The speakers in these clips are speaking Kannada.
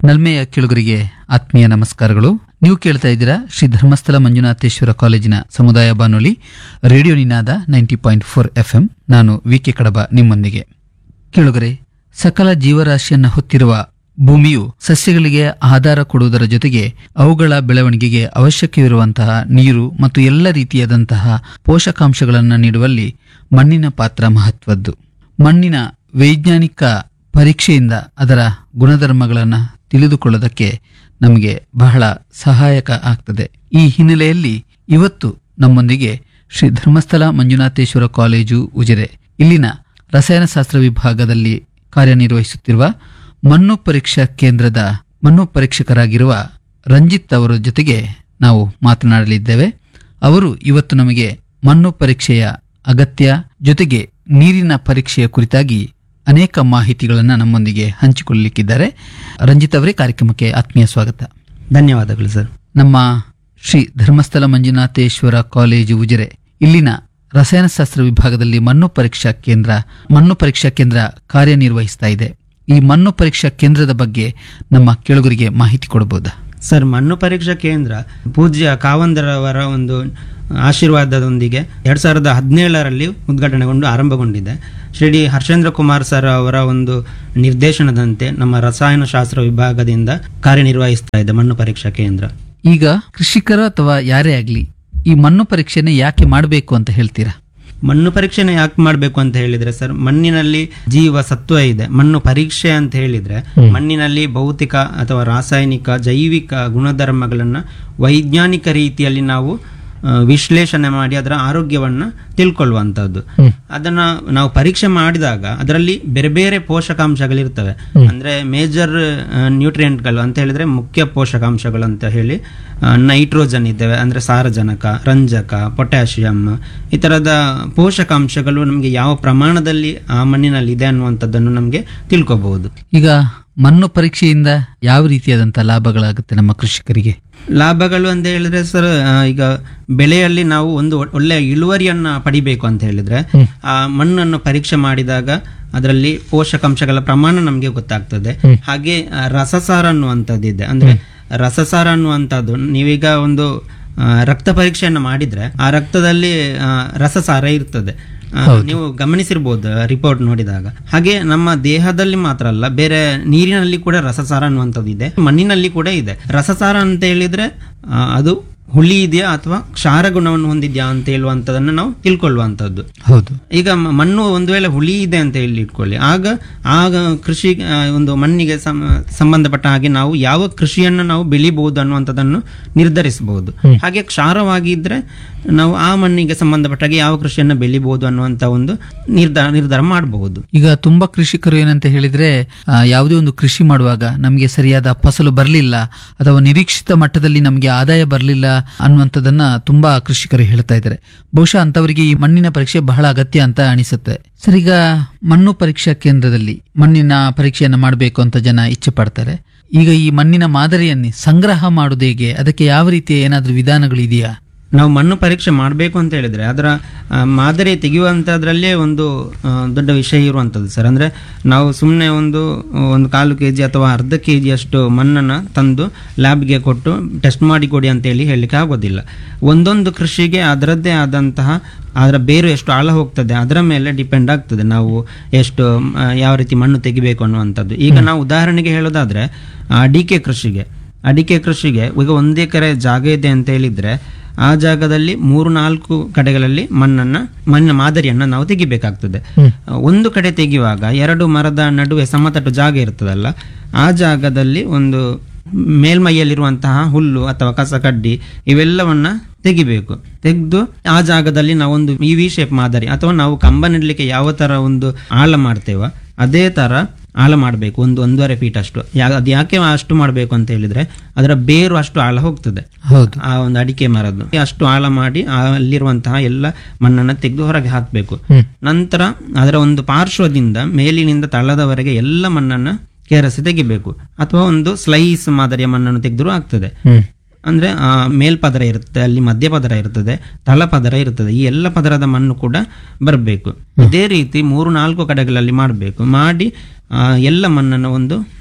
ನಲ್ಮೆಯ ಕೇಳುಗರಿಗೆ ಆತ್ಮೀಯ ನಮಸ್ಕಾರಗಳು ನೀವು ಕೇಳ್ತಾ ಇದ್ದೀರಾ ಶ್ರೀ ಧರ್ಮಸ್ಥಳ ಮಂಜುನಾಥೇಶ್ವರ ಕಾಲೇಜಿನ ಸಮುದಾಯ ಬಾನುಲಿ radio Ninada ninety point four FM ನಾನು ವಿ ಕೆ ಕಡಬ ನಿಮ್ಮೊಂದಿಗೆ ಕೇಳುಗರೆ ಸಕಲ ಜೀವರಾಶಿಯನ್ನ ಹೊತ್ತಿರುವ ಭೂಮಿಯು ಸಸ್ಯಗಳಿಗೆ ಆಧಾರ ಕೊಡುವುದರ ಜೊತೆಗೆ ಅವುಗಳ ಬೆಳವಣಿಗೆಗೆ ಅವಶ್ಯಕವಿರುವಂತಹ ನೀರು ಮತ್ತು ಎಲ್ಲ ರೀತಿಯಾದಂತಹ ಪೋಷಕಾಂಶಗಳನ್ನು ನೀಡುವಲ್ಲಿ ಮಣ್ಣಿನ ಪಾತ್ರ ಮಹತ್ವದ್ದು ಮಣ್ಣಿನ ವೈಜ್ಞಾನಿಕ ಪರೀಕ್ಷೆಯಿಂದ ಅದರ ಗುಣಧರ್ಮಗಳನ್ನು ತಿಳಿದುಕೊಳ್ಳೋದಕ್ಕೆ ನಮಗೆ ಬಹಳ ಸಹಾಯಕ ಆಗ್ತದೆ ಈ ಹಿನ್ನೆಲೆಯಲ್ಲಿ ಇವತ್ತು ನಮ್ಮೊಂದಿಗೆ ಶ್ರೀ ಧರ್ಮಸ್ಥಳ ಮಂಜುನಾಥೇಶ್ವರ ಕಾಲೇಜು ಉಜಿರೆ ಇಲ್ಲಿನ ರಸಾಯನಶಾಸ್ತ್ರ ವಿಭಾಗದಲ್ಲಿ ಕಾರ್ಯನಿರ್ವಹಿಸುತ್ತಿರುವ ಮಣ್ಣು ಪರೀಕ್ಷಾ ಕೇಂದ್ರದ ಮಣ್ಣು ಪರೀಕ್ಷಕರಾಗಿರುವ ರಂಜಿತ್ ಅವರ ಜೊತೆಗೆ ನಾವು ಮಾತನಾಡಲಿದ್ದೇವೆ ಅವರು ಇವತ್ತು ನಮಗೆ ಮಣ್ಣು ಪರೀಕ್ಷೆಯ ಅಗತ್ಯ ಜೊತೆಗೆ ನೀರಿನ ಪರೀಕ್ಷೆಯ ಕುರಿತಾಗಿ ಅನೇಕ ಮಾಹಿತಿಗಳನ್ನು ನಮ್ಮೊಂದಿಗೆ ಹಂಚಿಕೊಳ್ಳಲಿಕ್ಕಿದ್ದಾರೆ ರಂಜಿತ್ ಅವರೇ ಕಾರ್ಯಕ್ರಮಕ್ಕೆ ಆತ್ಮೀಯ ಸ್ವಾಗತ ಧನ್ಯವಾದಗಳು ಸರ್ ನಮ್ಮ ಶ್ರೀ ಧರ್ಮಸ್ಥಳ ಮಂಜುನಾಥೇಶ್ವರ ಕಾಲೇಜು ಉಜಿರೆ ಇಲ್ಲಿನ ರಸಾಯನಶಾಸ್ತ್ರ ವಿಭಾಗದಲ್ಲಿ ಮಣ್ಣು ಪರೀಕ್ಷಾ ಕೇಂದ್ರ ಮಣ್ಣು ಪರೀಕ್ಷಾ ಕೇಂದ್ರ ಕಾರ್ಯನಿರ್ವಹಿಸ್ತಾ ಇದೆ ಈ ಮಣ್ಣು ಪರೀಕ್ಷಾ ಕೇಂದ್ರದ ಬಗ್ಗೆ ನಮ್ಮ ಕೇಳುಗರಿಗೆ ಮಾಹಿತಿ ಕೊಡಬಹುದಾ ಸರ್ ಮಣ್ಣು ಪರೀಕ್ಷಾ ಕೇಂದ್ರ ಪೂಜ್ಯ ಕಾವಂದರವರ ಒಂದು ಆಶೀರ್ವಾದದೊಂದಿಗೆ ಎರಡ್ ಸಾವಿರದ ಹದಿನೇಳರಲ್ಲಿ ಉದ್ಘಾಟನೆಗೊಂಡು ಆರಂಭಗೊಂಡಿದೆ ಶ್ರೀ ಡಿ ಹರ್ಷೇಂದ್ರ ಕುಮಾರ್ ಸರ್ ಅವರ ಒಂದು ನಿರ್ದೇಶನದಂತೆ ನಮ್ಮ ರಸಾಯನಶಾಸ್ತ್ರ ವಿಭಾಗದಿಂದ ಕಾರ್ಯನಿರ್ವಹಿಸ್ತಾ ಇದೆ ಮಣ್ಣು ಪರೀಕ್ಷಾ ಕೇಂದ್ರ ಈಗ ಕೃಷಿಕರು ಅಥವಾ ಯಾರೇ ಆಗಲಿ ಈ ಮಣ್ಣು ಪರೀಕ್ಷೆನ ಯಾಕೆ ಮಾಡಬೇಕು ಅಂತ ಹೇಳ್ತೀರಾ ಮಣ್ಣು ಪರೀಕ್ಷೆನ ಯಾಕೆ ಮಾಡಬೇಕು ಅಂತ ಹೇಳಿದ್ರೆ ಸರ್ ಮಣ್ಣಿನಲ್ಲಿ ಜೀವ ಸತ್ವ ಇದೆ ಮಣ್ಣು ಪರೀಕ್ಷೆ ಅಂತ ಹೇಳಿದ್ರೆ ಮಣ್ಣಿನಲ್ಲಿ ಭೌತಿಕ ಅಥವಾ ರಾಸಾಯನಿಕ ಜೈವಿಕ ಗುಣಧರ್ಮಗಳನ್ನ ವೈಜ್ಞಾನಿಕ ರೀತಿಯಲ್ಲಿ ನಾವು ಆ, ವಿಶ್ಲೇಷಣೆ ಮಾಡಿ ಅದರ ಆರೋಗ್ಯವನ್ನ ತಿಳ್ಕೊಳ್ಳುವಂತದ್ದು ಅದನ್ನ ನಾವು ಪರೀಕ್ಷೆ ಮಾಡಿದಾಗ ಅದರಲ್ಲಿ ಬೇರೆ ಬೇರೆ ಪೋಷಕಾಂಶಗಳಿರ್ತವೆ ಅಂದ್ರೆ ಮೇಜರ್ ನ್ಯೂಟ್ರಿಯೆಂಟ್ಗಳು ಅಂತ ಹೇಳಿದ್ರೆ ಮುಖ್ಯ ಪೋಷಕಾಂಶಗಳು ಅಂತ ಹೇಳಿ ನೈಟ್ರೋಜನ್ ಇದ್ದೇವೆ ಅಂದ್ರೆ ಸಾರಜನಕ ರಂಜಕ ಪೊಟ್ಯಾಷಿಯಂ ಈ ತರದ ಪೋಷಕಾಂಶಗಳು ನಮಗೆ ಯಾವ ಪ್ರಮಾಣದಲ್ಲಿ ಆ ಮಣ್ಣಿನಲ್ಲಿ ಇದೆ ಅನ್ನುವಂಥದ್ದನ್ನು ನಮಗೆ ತಿಳ್ಕೋಬಹುದು ಈಗ ಮಣ್ಣು ಪರೀಕ್ಷೆಯಿಂದ ಯಾವ ರೀತಿಯಾದಂತಹ ಲಾಭಗಳಾಗುತ್ತೆ ನಮ್ಮ ಕೃಷಿಕರಿಗೆ ಲಾಭಗಳು ಅಂತ ಹೇಳಿದ್ರೆ ಸರ್ ಆ, ಈಗ ಬೆಳೆಯಲ್ಲಿ ನಾವು ಒಂದು ಒ- ಒಳ್ಳೆಯ ಇಳುವರಿಯನ್ನ ಪಡಿಬೇಕು ಅಂತ ಹೇಳಿದ್ರೆ ಆ ಮಣ್ಣನ್ನು ಪರೀಕ್ಷೆ ಮಾಡಿದಾಗ ಅದರಲ್ಲಿ ಪೋಷಕಾಂಶಗಳ ಪ್ರಮಾಣ ನಮಗೆ ಗೊತ್ತಾಗ್ತದೆ ಹಾಗೆ ಆ, ರಸಸಾರ ಅನ್ನುವಂಥದ್ದಿದೆ ಅಂದ್ರೆ ರಸಸಾರ ಅನ್ನುವಂಥದ್ದು ನೀವೀಗ ಒಂದು ಆ, ರಕ್ತ ಪರೀಕ್ಷೆಯನ್ನು ಮಾಡಿದ್ರೆ ಆ ರಕ್ತದಲ್ಲಿ ಆ, ರಸಸಾರ ಇರ್ತದೆ ಆ, ನೀವು ಗಮನಿಸಿರ್ಬೋದು ರಿಪೋರ್ಟ್ ನೋಡಿದಾಗ ಹಾಗೆ ನಮ್ಮ ದೇಹದಲ್ಲಿ ಮಾತ್ರ ಅಲ್ಲ ಬೇರೆ ನೀರಿನಲ್ಲಿ ಕೂಡ ರಸಸಾರ ಅನ್ನುವಂಥದ್ದು ಇದೆ ಮಣ್ಣಿನಲ್ಲಿ ಕೂಡ ಇದೆ ರಸಸಾರ ಅಂತ ಹೇಳಿದ್ರೆ ಆ, ಅದು ಹುಳಿ ಇದೆಯಾ ಅಥವಾ ಕ್ಷಾರ ಗುಣವನ್ನು ಹೊಂದಿದ್ಯಾ ಅಂತ ಹೇಳುವಂಥದ್ದನ್ನು ನಾವು ತಿಳ್ಕೊಳ್ಳುವಂಥದ್ದು ಹೌದು ಈಗ ಮ- ಮಣ್ಣು ಒಂದು ವೇಳೆ ಹುಳಿ ಇದೆ ಅಂತ ಹೇಳಿ ಇಟ್ಕೊಳ್ಳಿ ಆಗ ಆಗ ಕೃಷಿ ಆ, ಒಂದು ಮಣ್ಣಿಗೆ ಸಮ- ಸಂಬಂಧಪಟ್ಟ ಹಾಗೆ ನಾವು ಯಾವ ಕೃಷಿಯನ್ನು ನಾವು ಬೆಳಿಬಹುದು ಅನ್ನುವಂಥದ್ದನ್ನು ನಿರ್ಧರಿಸಬಹುದು ಹಾಗೆ ಕ್ಷಾರವಾಗಿದ್ರೆ ನಾವು ಆ ಮಣ್ಣಿಗೆ ಸಂಬಂಧಪಟ್ಟ ಹಾಗೆ ಯಾವ ಕೃಷಿಯನ್ನು ಬೆಳಿಬಹುದು ಅನ್ನುವಂಥ ಒಂದು ನಿರ್ಧಾರ ನಿರ್ಧಾರ ಮಾಡಬಹುದು ಈಗ ತುಂಬಾ ಕೃಷಿಕರು ಏನಂತ ಹೇಳಿದ್ರೆ ಆ, ಯಾವುದೇ ಒಂದು ಕೃಷಿ ಮಾಡುವಾಗ ನಮಗೆ ಸರಿಯಾದ ಫಸಲು ಬರಲಿಲ್ಲ ಅಥವಾ ನಿರೀಕ್ಷಿತ ಮಟ್ಟದಲ್ಲಿ ನಮಗೆ ಆದಾಯ ಬರಲಿಲ್ಲ ಅನ್ನುವಂಥದ್ದನ್ನ ತುಂಬಾ ಕೃಷಿಕರು ಹೇಳ್ತಾ ಇದ್ದಾರೆ ಬಹುಶಃ ಅಂತವರಿಗೆ ಈ ಮಣ್ಣಿನ ಪರೀಕ್ಷೆ ಬಹಳ ಅಗತ್ಯ ಅಂತ ಅನಿಸುತ್ತೆ ಸರ್ ಈಗ ಮಣ್ಣು ಪರೀಕ್ಷಾ ಕೇಂದ್ರದಲ್ಲಿ ಮಣ್ಣಿನ ಪರೀಕ್ಷೆಯನ್ನ ಮಾಡಬೇಕು ಅಂತ ಜನ ಇಚ್ಛೆ ಪಡ್ತಾರೆ ಈಗ ಈ ಮಣ್ಣಿನ ಮಾದರಿಯನ್ನೇ ಸಂಗ್ರಹ ಮಾಡುವುದು ಹೇಗೆ ಅದಕ್ಕೆ ಯಾವ ರೀತಿಯ ಏನಾದ್ರೂ ವಿಧಾನಗಳು ಇದೆಯಾ ನಾವು ಮಣ್ಣು ಪರೀಕ್ಷೆ ಮಾಡಬೇಕು ಅಂತ ಹೇಳಿದ್ರೆ ಅದರ ಆ, ಮಾದರಿ ತೆಗೆಯುವಂಥದ್ರಲ್ಲೇ ಒಂದು ಆ, ದೊಡ್ಡ ವಿಷಯ ಇರುವಂಥದ್ದು ಸರ್ ಅಂದರೆ ನಾವು ಸುಮ್ಮನೆ ಒಂದು ಒಂದು ಕಾಲು ಕೆ ಜಿ ಅಥವಾ ಅರ್ಧ ಕೆ ಜಿಯಷ್ಟು ಮಣ್ಣನ್ನು ತಂದು ಲ್ಯಾಬ್ಗೆ ಕೊಟ್ಟು ಟೆಸ್ಟ್ ಮಾಡಿ ಕೊಡಿ ಅಂತೇಳಿ ಹೇಳಲಿಕ್ಕೆ ಆಗೋದಿಲ್ಲ ಒಂದೊಂದು ಕೃಷಿಗೆ ಅದರದ್ದೇ ಆದಂತಹ ಅದರ ಬೇರು ಎಷ್ಟು ಆಳ ಹೋಗ್ತದೆ ಅದರ ಮೇಲೆ ಡಿಪೆಂಡ್ ಆಗ್ತದೆ ನಾವು ಎಷ್ಟು ಆ, ಯಾವ ರೀತಿ ಮಣ್ಣು ತೆಗಿಬೇಕು ಅನ್ನುವಂಥದ್ದು ಈಗ ನಾವು ಉದಾಹರಣೆಗೆ ಹೇಳೋದಾದ್ರೆ ಅಡಿಕೆ ಕೃಷಿಗೆ ಅಡಿಕೆ ಕೃಷಿಗೆ ಈಗ ಒಂದು ಎಕರೆ ಜಾಗ ಇದೆ ಅಂತ ಹೇಳಿದ್ರೆ ಆ ಜಾಗದಲ್ಲಿ ಮೂರು ನಾಲ್ಕು ಕಡೆಗಳಲ್ಲಿ ಮಣ್ಣನ್ನ ಮಣ್ಣಿನ ಮಾದರಿಯನ್ನ ನಾವು ತೆಗಿಬೇಕಾಗ್ತದೆ ಒಂದು ಕಡೆ ತೆಗೆಯುವಾಗ ಎರಡು ಮರದ ನಡುವೆ ಸಮತಟ್ಟು ಜಾಗ ಇರ್ತದಲ್ಲ ಆ ಜಾಗದಲ್ಲಿ ಒಂದು ಮೇಲ್ಮೈಯಲ್ಲಿರುವಂತಹ ಹುಲ್ಲು ಅಥವಾ ಕಸ ಕಡ್ಡಿ ಇವೆಲ್ಲವನ್ನ ತೆಗಿಬೇಕು ತೆಗೆದು ಆ ಜಾಗದಲ್ಲಿ ನಾವೊಂದು ಈ ವಿ ಶೇಪ್ ಮಾದರಿ ಅಥವಾ ನಾವು ಕಂಬ ನೆಡ್ಲಿಕ್ಕೆ ಯಾವ ತರ ಒಂದು ಆಳ ಮಾಡ್ತೇವ ಅದೇ ತರ ಆಳ ಮಾಡಬೇಕು ಒಂದು ಒಂದೂವರೆ ಫೀಟ್ ಅಷ್ಟು ಯಾ- ಅದು ಯಾಕೆ ಅಷ್ಟು ಮಾಡಬೇಕು ಅಂತ ಹೇಳಿದ್ರೆ ಅದರ ಬೇರು ಅಷ್ಟು ಆಳ ಹೋಗ್ತದೆ ಹೌದು ಆ ಒಂದು ಅಡಿಕೆ ಮರದ್ದು ಅಷ್ಟು ಆಳ ಮಾಡಿ ಆ ಅಲ್ಲಿರುವಂತಹ ಎಲ್ಲ ಮಣ್ಣನ್ನು ತೆಗೆದು ಹೊರಗೆ ಹಾಕಬೇಕು ನಂತರ ಅದರ ಒಂದು ಪಾರ್ಶ್ವದಿಂದ ಮೇಲಿನಿಂದ ತಳದವರೆಗೆ ಎಲ್ಲ ಮಣ್ಣನ್ನ ಕೆರಸಿ ತೆಗಿಬೇಕು ಅಥವಾ ಒಂದು ಸ್ಲೈಸ್ ಮಾದರಿಯ ಮಣ್ಣನ್ನು ತೆಗೆದರೂ ಆಗ್ತದೆ ಅಂದ್ರೆ ಆ ಮೇಲ್ಪದರ ಇರುತ್ತೆ ಅಲ್ಲಿ ಮಧ್ಯಪದರ ಇರ್ತದೆ ತಳಪದರ ಇರ್ತದೆ ಈ ಎಲ್ಲ ಪದರದ ಮಣ್ಣು ಕೂಡ ಬರಬೇಕು ಇದೇ ರೀತಿ ಮೂರು ನಾಲ್ಕು ಕಡೆಗಳಲ್ಲಿ ಮಾಡಬೇಕು ಮಾಡಿ ಆ, ಎಲ್ಲ ಮಣ್ಣನ್ನು ಒಂದು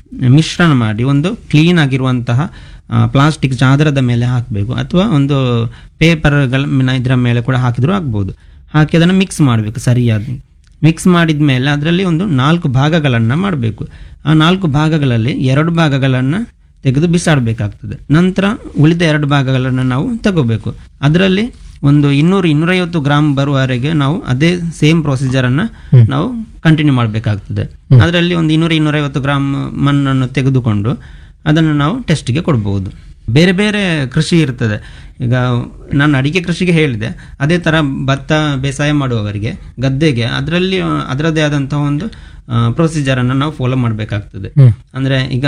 ಮಿಶ್ರಣ ಮಾಡಿ ಒಂದು ಕ್ಲೀನ್ ಆಗಿರುವಂತಹ ಪ್ಲಾಸ್ಟಿಕ್ ಚಾದರದ ಮೇಲೆ ಹಾಕಬೇಕು ಅಥವಾ ಒಂದು ಪೇಪರ್ಗಳ ಇದರ ಮೇಲೆ ಕೂಡ ಹಾಕಿದ್ರೂ ಆಗ್ಬೋದು ಹಾಕಿ ಅದನ್ನು ಮಿಕ್ಸ್ ಮಾಡಬೇಕು ಸರಿಯಾಗಿ ಮಿಕ್ಸ್ ಮಾಡಿದ ಮೇಲೆ ಅದರಲ್ಲಿ ಒಂದು ನಾಲ್ಕು ಭಾಗಗಳನ್ನು ಮಾಡಬೇಕು ಆ ನಾಲ್ಕು ಭಾಗಗಳಲ್ಲಿ ಎರಡು ಭಾಗಗಳನ್ನು ತೆಗೆದು ಬಿಸಾಡಬೇಕಾಗ್ತದೆ ನಂತರ ಉಳಿದ ಎರಡು ಭಾಗಗಳನ್ನು ನಾವು ತಗೋಬೇಕು ಅದರಲ್ಲಿ ಒಂದು ಇನ್ನೂರು ಇನ್ನೂರೈವತ್ತು ಗ್ರಾಮ್ ಬರುವವರೆಗೆ ನಾವು ಅದೇ ಸೇಮ್ ಪ್ರೊಸೀಜರನ್ನು ನಾವು ಕಂಟಿನ್ಯೂ ಮಾಡಬೇಕಾಗ್ತದೆ ಅದರಲ್ಲಿ ಒಂದು ಇನ್ನೂರ ಇನ್ನೂರೈವತ್ತು ಗ್ರಾಮ್ ಮಣ್ಣನ್ನು ತೆಗೆದುಕೊಂಡು ಅದನ್ನು ನಾವು ಟೆಸ್ಟಿಗೆ ಕೊಡ್ಬೋದು ಬೇರೆ ಬೇರೆ ಕೃಷಿ ಇರ್ತದೆ ಈಗ ನಾನು ಅಡಿಕೆ ಕೃಷಿಗೆ ಹೇಳಿದೆ ಅದೇ ಥರ ಭತ್ತ ಬೇಸಾಯ ಮಾಡುವವರಿಗೆ ಗದ್ದೆಗೆ ಅದರಲ್ಲಿ ಅದರದ್ದೇ ಆದಂತಹ ಒಂದು ಪ್ರೊಸೀಜರನ್ನು ನಾವು ಫಾಲೋ ಮಾಡಬೇಕಾಗ್ತದೆ ಅಂದರೆ ಈಗ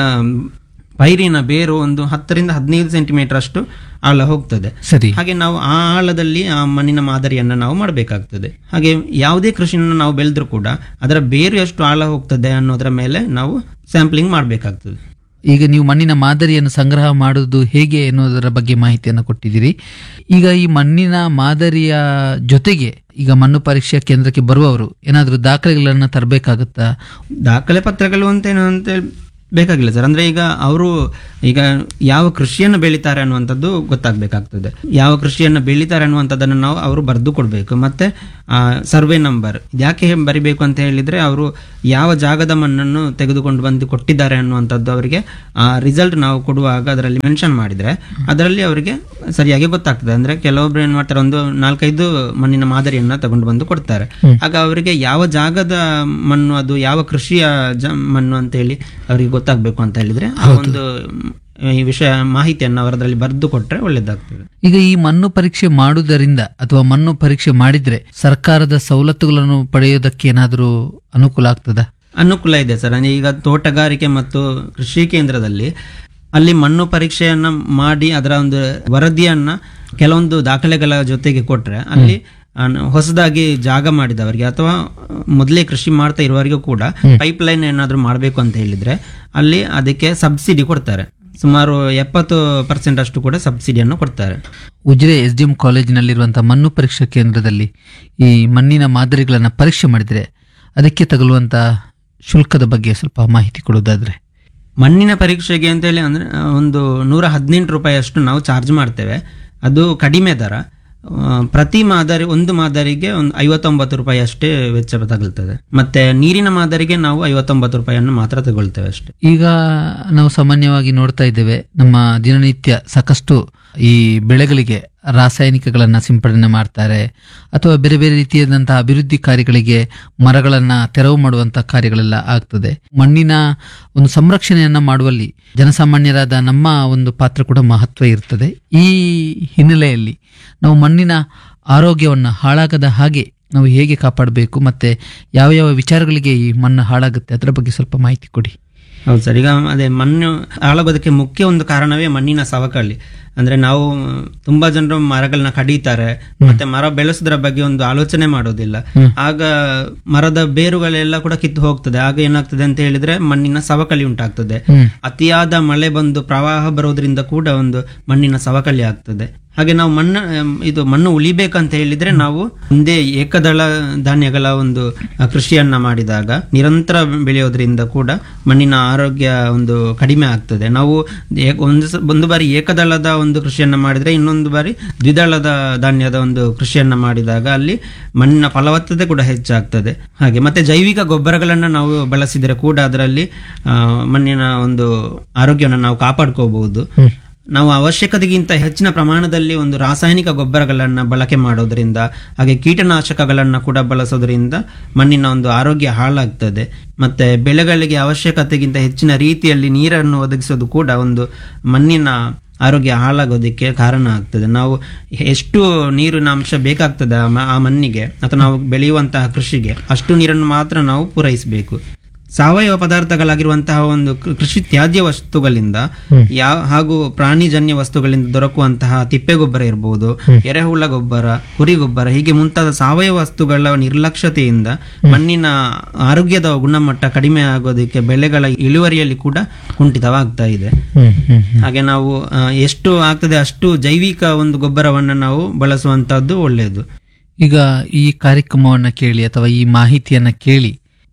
ಪೈರಿನ ಬೇರು ಒಂದು ಹತ್ತರಿಂದ ಹದಿನೈದು ಸೆಂಟಿಮೀಟರ್ ಅಷ್ಟು ಆಳ ಹೋಗ್ತದೆ ಸರಿ ಹಾಗೆ ನಾವು ಆ ಆಳದಲ್ಲಿ ಆ ಮಣ್ಣಿನ ಮಾದರಿಯನ್ನು ನಾವು ಮಾಡಬೇಕಾಗ್ತದೆ ಹಾಗೆ ಯಾವುದೇ ಕೃಷಿಯನ್ನು ನಾವು ಬೆಳೆದ್ರೂ ಕೂಡ ಅದರ ಬೇರು ಎಷ್ಟು ಆಳ ಹೋಗ್ತದೆ ಅನ್ನೋದರ ಮೇಲೆ ನಾವು ಸ್ಯಾಂಪ್ಲಿಂಗ್ ಮಾಡಬೇಕಾಗ್ತದೆ ಈಗ ನೀವು ಮಣ್ಣಿನ ಮಾದರಿಯನ್ನು ಸಂಗ್ರಹ ಮಾಡುವುದು ಹೇಗೆ ಎನ್ನುವುದರ ಬಗ್ಗೆ ಮಾಹಿತಿಯನ್ನು ಕೊಟ್ಟಿದ್ದೀರಿ ಈಗ ಈ ಮಣ್ಣಿನ ಮಾದರಿಯ ಜೊತೆಗೆ ಈಗ ಮಣ್ಣು ಪರೀಕ್ಷಾ ಕೇಂದ್ರಕ್ಕೆ ಬರುವವರು ಏನಾದರೂ ದಾಖಲೆಗಳನ್ನು ತರಬೇಕಾಗುತ್ತಾ ದಾಖಲೆ ಪತ್ರಗಳು ಅಂತ ಏನು ಅಂತ ಬೇಕಾಗಿಲ್ಲ ಸರ್ ಅಂದ್ರೆ ಈಗ ಅವರು ಈಗ ಯಾವ ಕೃಷಿಯನ್ನು ಬೆಳೀತಾರೆ ಅನ್ನುವಂಥದ್ದು ಗೊತ್ತಾಗಬೇಕಾಗ್ತದೆ ಯಾವ ಕೃಷಿಯನ್ನು ಬೆಳೀತಾರೆ ಅನ್ನುವಂಥದ್ದನ್ನು ನಾವು ಅವರು ಬರೆದು ಕೊಡಬೇಕು ಮತ್ತೆ ಸರ್ವೆ ನಂಬರ್ ಯಾಕೆ ಬರಿಬೇಕು ಅಂತ ಹೇಳಿದ್ರೆ ಅವರು ಯಾವ ಜಾಗದ ಮಣ್ಣನ್ನು ತೆಗೆದುಕೊಂಡು ಬಂದು ಕೊಟ್ಟಿದ್ದಾರೆ ಅನ್ನುವಂಥದ್ದು ಅವರಿಗೆ ಆ ರಿಸಲ್ಟ್ ನಾವು ಕೊಡುವಾಗ ಅದರಲ್ಲಿ ಮೆನ್ಷನ್ ಮಾಡಿದ್ರೆ ಅದರಲ್ಲಿ ಅವರಿಗೆ ಸರಿಯಾಗಿ ಗೊತ್ತಾಗ್ತದೆ ಅಂದ್ರೆ ಕೆಲವೊಬ್ರು ಏನ್ ಮಾಡ್ತಾರೆ ಒಂದು ನಾಲ್ಕೈದು ಮಣ್ಣಿನ ಮಾದರಿಯನ್ನ ತಗೊಂಡು ಬಂದು ಕೊಡ್ತಾರೆ ಆಗ ಅವರಿಗೆ ಯಾವ ಜಾಗದ ಮಣ್ಣು ಅದು ಯಾವ ಕೃಷಿಯ ಜ ಮಣ್ಣು ಅಂತ ಹೇಳಿ ಅವರಿಗೆ ಗೊತ್ತಾಗ್ಬೇಕು ಅಂತ ಹೇಳಿದ್ರೆ ಆ ಒಂದು ಮ್, ಈ ವಿಷಯ ಮಾಹಿತಿಯನ್ನು ಅವರದ್ರಲ್ಲಿ ಬರೆದು ಕೊಟ್ರೆ ಒಳ್ಳೇದಾಗ್ತದೆ ಈಗ ಈ ಮಣ್ಣು ಪರೀಕ್ಷೆ ಮಾಡುವುದರಿಂದ ಅಥವಾ ಮಣ್ಣು ಪರೀಕ್ಷೆ ಮಾಡಿದ್ರೆ ಸರ್ಕಾರದ ಸವಲತ್ತುಗಳನ್ನು ಪಡೆಯೋದಕ್ಕೆ ಏನಾದರೂ ಅನುಕೂಲ ಆಗ್ತದಾ ಅನುಕೂಲ ಇದೆ ಸರ್ ಅಂದ್ರೆ ಈಗ ತೋಟಗಾರಿಕೆ ಮತ್ತು ಕೃಷಿ ಕೇಂದ್ರದಲ್ಲಿ ಅಲ್ಲಿ ಮಣ್ಣು ಪರೀಕ್ಷೆಯನ್ನ ಮಾಡಿ ಅದರ ಒಂದು ವರದಿಯನ್ನ ಕೆಲವೊಂದು ದಾಖಲೆಗಳ ಜೊತೆಗೆ ಕೊಟ್ರೆ ಅಲ್ಲಿ ಅನ್- ಹೊಸದಾಗಿ ಜಾಗ ಮಾಡಿದವರಿಗೆ ಅಥವಾ ಮೊದಲೇ ಕೃಷಿ ಮಾಡ್ತಾ ಇರುವವರಿಗೂ ಕೂಡ ಪೈಪ್ ಲೈನ್ ಏನಾದರೂ ಮಾಡಬೇಕು ಅಂತ ಹೇಳಿದ್ರೆ ಅಲ್ಲಿ ಅದಕ್ಕೆ ಸಬ್ಸಿಡಿ ಕೊಡ್ತಾರೆ ಸುಮಾರು ಎಪ್ಪತ್ತು ಪರ್ಸೆಂಟ್ ಅಷ್ಟು ಕೂಡ ಸಬ್ಸಿಡಿಯನ್ನು ಕೊಡ್ತಾರೆ ಉಜಿರೆ ಎಸ್ ಡಿ ಎಂ ಕಾಲೇಜಿನಲ್ಲಿರುವಂತಹ ಮಣ್ಣು ಪರೀಕ್ಷಾ ಕೇಂದ್ರದಲ್ಲಿ ಈ ಮಣ್ಣಿನ ಮಾದರಿಗಳನ್ನು ಪರೀಕ್ಷೆ ಮಾಡಿದ್ರೆ ಅದಕ್ಕೆ ತಗಲುವಂತಹ ಶುಲ್ಕದ ಬಗ್ಗೆ ಸ್ವಲ್ಪ ಮಾಹಿತಿ ಕೊಡೋದಾದ್ರೆ ಮಣ್ಣಿನ ಪರೀಕ್ಷೆಗೆ ಅಂತೇಳಿ ಅಂದ್ರೆ ಆ, ಒಂದು ನೂರ ಹದಿನೆಂಟು ರೂಪಾಯಿ ಅಷ್ಟು ನಾವು ಚಾರ್ಜ್ ಮಾಡ್ತೇವೆ ಅದು ಕಡಿಮೆ ದರ ಆ, ಪ್ರತಿ ಮಾದರಿ ಒಂದು ಮಾದರಿಗೆ ಒಂದು ಐವತ್ತೊಂಬತ್ತು ರೂಪಾಯಿ ಅಷ್ಟೇ ವೆಚ್ಚ ತಗಲ್ತದೆ ಮತ್ತೆ ನೀರಿನ ಮಾದರಿಗೆ ನಾವು ಐವತ್ತೊಂಬತ್ತು ರೂಪಾಯಿಯನ್ನು ಮಾತ್ರ ತಗೊಳ್ತೇವೆ ಅಷ್ಟೇ ಈಗ ನಾವು ಸಾಮಾನ್ಯವಾಗಿ ನೋಡ್ತಾ ಇದ್ದೇವೆ ನಮ್ಮ ದಿನನಿತ್ಯ ಸಾಕಷ್ಟು ಈ ಬೆಳೆಗಳಿಗೆ ರಾಸಾಯನಿಕಗಳನ್ನ ಸಿಂಪಡಣೆ ಮಾಡ್ತಾರೆ ಅಥವಾ ಬೇರೆ ಬೇರೆ ರೀತಿಯಾದಂತಹ ಅಭಿವೃದ್ಧಿ ಕಾರ್ಯಗಳಿಗೆ ಮರಗಳನ್ನ ತೆರವು ಮಾಡುವಂತಹ ಕಾರ್ಯಗಳೆಲ್ಲ ಆಗ್ತದೆ ಮಣ್ಣಿನ ಒಂದು ಸಂರಕ್ಷಣೆಯನ್ನ ಮಾಡುವಲ್ಲಿ ಜನಸಾಮಾನ್ಯರಾದ ನಮ್ಮ ಒಂದು ಪಾತ್ರ ಕೂಡ ಮಹತ್ವ ಇರ್ತದೆ ಈ ಹಿನ್ನೆಲೆಯಲ್ಲಿ ನಾವು ಮಣ್ಣಿನ ಆರೋಗ್ಯವನ್ನ ಹಾಳಾಗದ ಹಾಗೆ ನಾವು ಹೇಗೆ ಕಾಪಾಡಬೇಕು ಮತ್ತೆ ಯಾವ ಯಾವ ವಿಚಾರಗಳಿಗೆ ಈ ಮಣ್ಣು ಹಾಳಾಗುತ್ತೆ ಅದರ ಬಗ್ಗೆ ಸ್ವಲ್ಪ ಮಾಹಿತಿ ಕೊಡಿ ಹೌದು ಸರ್ ಈಗ ಅದೇ ಮಣ್ಣು ಹಾಳಾಗೋದಕ್ಕೆ ಮುಖ್ಯ ಒಂದು ಕಾರಣವೇ ಮಣ್ಣಿನ ಸವಕಳಿ ಅಂದ್ರೆ ನಾವು ತುಂಬಾ ಜನರು ಮರಗಳನ್ನ ಕಡಿತಾರೆ ಮತ್ತೆ ಮರ ಬೆಳೆಸೋದ್ರ ಬಗ್ಗೆ ಒಂದು ಆಲೋಚನೆ ಮಾಡೋದಿಲ್ಲ ಆಗ ಮರದ ಬೇರುಗಳೆಲ್ಲ ಕೂಡ ಕಿತ್ತು ಹೋಗ್ತದೆ ಆಗ ಏನಾಗ್ತದೆ ಅಂತ ಹೇಳಿದ್ರೆ ಮಣ್ಣಿನ ಸವಕಳಿ ಉಂಟಾಗ್ತದೆ ಅತಿಯಾದ ಮಳೆ ಬಂದು ಪ್ರವಾಹ ಬರೋದ್ರಿಂದ ಕೂಡ ಒಂದು ಮಣ್ಣಿನ ಸವಕಳಿ ಆಗ್ತದೆ ಹಾಗೆ ನಾವು ಮಣ್ಣು ಅಮ್, ಇದು ಮಣ್ಣು ಉಳಿಬೇಕಂತ ಹೇಳಿದ್ರೆ ನಾವು ಒಂದೇ ಏಕದಳ ಧಾನ್ಯಗಳ ಒಂದು ಆ, ಕೃಷಿಯನ್ನ ಮಾಡಿದಾಗ ನಿರಂತರ ಬೆಳೆಯೋದ್ರಿಂದ ಕೂಡ ಮಣ್ಣಿನ ಆರೋಗ್ಯ ಒಂದು ಕಡಿಮೆ ಆಗ್ತದೆ ನಾವು ಏ- ಒಂದು ಸ- ಒಂದು ಬಾರಿ ಏಕದಳದ ಒಂದು ಕೃಷಿಯನ್ನ ಮಾಡಿದ್ರೆ ಇನ್ನೊಂದು ಬಾರಿ ದ್ವಿದಳದ ಧಾನ್ಯದ ಒಂದು ಕೃಷಿಯನ್ನ ಮಾಡಿದಾಗ ಅಲ್ಲಿ ಮಣ್ಣಿನ ಫಲವತ್ತತೆ ಕೂಡ ಹೆಚ್ಚಾಗ್ತದೆ ಹಾಗೆ ಮತ್ತೆ ಜೈವಿಕ ಗೊಬ್ಬರಗಳನ್ನ ನಾವು ಬಳಸಿದರೆ ಕೂಡ ಅದರಲ್ಲಿ ಆ, ಮಣ್ಣಿನ ಒಂದು ಆರೋಗ್ಯವನ್ನು ನಾವು ಕಾಪಾಡ್ಕೋಬಹುದು ನಾವು ಅವಶ್ಯಕತೆಗಿಂತ ಹೆಚ್ಚಿನ ಪ್ರಮಾಣದಲ್ಲಿ ಒಂದು ರಾಸಾಯನಿಕ ಗೊಬ್ಬರಗಳನ್ನು ಬಳಕೆ ಮಾಡೋದ್ರಿಂದ ಹಾಗೆ ಕೀಟನಾಶಕಗಳನ್ನು ಕೂಡ ಬಳಸೋದ್ರಿಂದ ಮಣ್ಣಿನ ಒಂದು ಆರೋಗ್ಯ ಹಾಳಾಗ್ತದೆ ಮತ್ತೆ ಬೆಳೆಗಳಿಗೆ ಅವಶ್ಯಕತೆಗಿಂತ ಹೆಚ್ಚಿನ ರೀತಿಯಲ್ಲಿ ನೀರನ್ನು ಒದಗಿಸೋದು ಕೂಡ ಒಂದು ಮಣ್ಣಿನ ಆರೋಗ್ಯ ಹಾಳಾಗೋದಕ್ಕೆ ಕಾರಣ ಆಗ್ತದೆ ನಾವು ಎಷ್ಟು ನೀರಿನ ಅಂಶ ಬೇಕಾಗ್ತದೆ ಆ ಮ- ಆ ಮಣ್ಣಿಗೆ ಅಥವಾ ನಾವು ಬೆಳೆಯುವಂತಹ ಕೃಷಿಗೆ ಅಷ್ಟು ನೀರನ್ನು ಮಾತ್ರ ನಾವು ಪೂರೈಸಬೇಕು ಸಾವಯವ ಪದಾರ್ಥಗಳಾಗಿರುವಂತಹ ಒಂದು ಕೃ- ಕೃಷಿ ತ್ಯಾಜ್ಯ ವಸ್ತುಗಳಿಂದ ಯಾವ ಹಾಗೂ ಪ್ರಾಣಿಜನ್ಯ ವಸ್ತುಗಳಿಂದ ದೊರಕುವಂತಹ ತಿಪ್ಪೆ ಗೊಬ್ಬರ ಇರಬಹುದು ಎರೆಹುಳ ಗೊಬ್ಬರ ಕುರಿ ಗೊಬ್ಬರ ಹೀಗೆ ಮುಂತಾದ ಸಾವಯವ ವಸ್ತುಗಳ ನಿರ್ಲಕ್ಷ್ಯತೆಯಿಂದ ಮಣ್ಣಿನ ಆರೋಗ್ಯದ ಗುಣಮಟ್ಟ ಕಡಿಮೆ ಆಗೋದಕ್ಕೆ ಬೆಳೆಗಳ ಇಳುವರಿಯಲ್ಲಿ ಕೂಡ ಕುಂಠಿತವಾಗ್ತಾ ಇದೆ ಹಾಗೆ ನಾವು ಆ, ಎಷ್ಟು ಆಗ್ತದೆ ಅಷ್ಟು ಜೈವಿಕ ಒಂದು ಗೊಬ್ಬರವನ್ನು ನಾವು ಬಳಸುವಂತಹದ್ದು ಒಳ್ಳೆಯದು ಈಗ ಈ ಕಾರ್ಯಕ್ರಮವನ್ನ ಕೇಳಿ ಅಥವಾ ಈ ಮಾಹಿತಿಯನ್ನ ಕೇಳಿ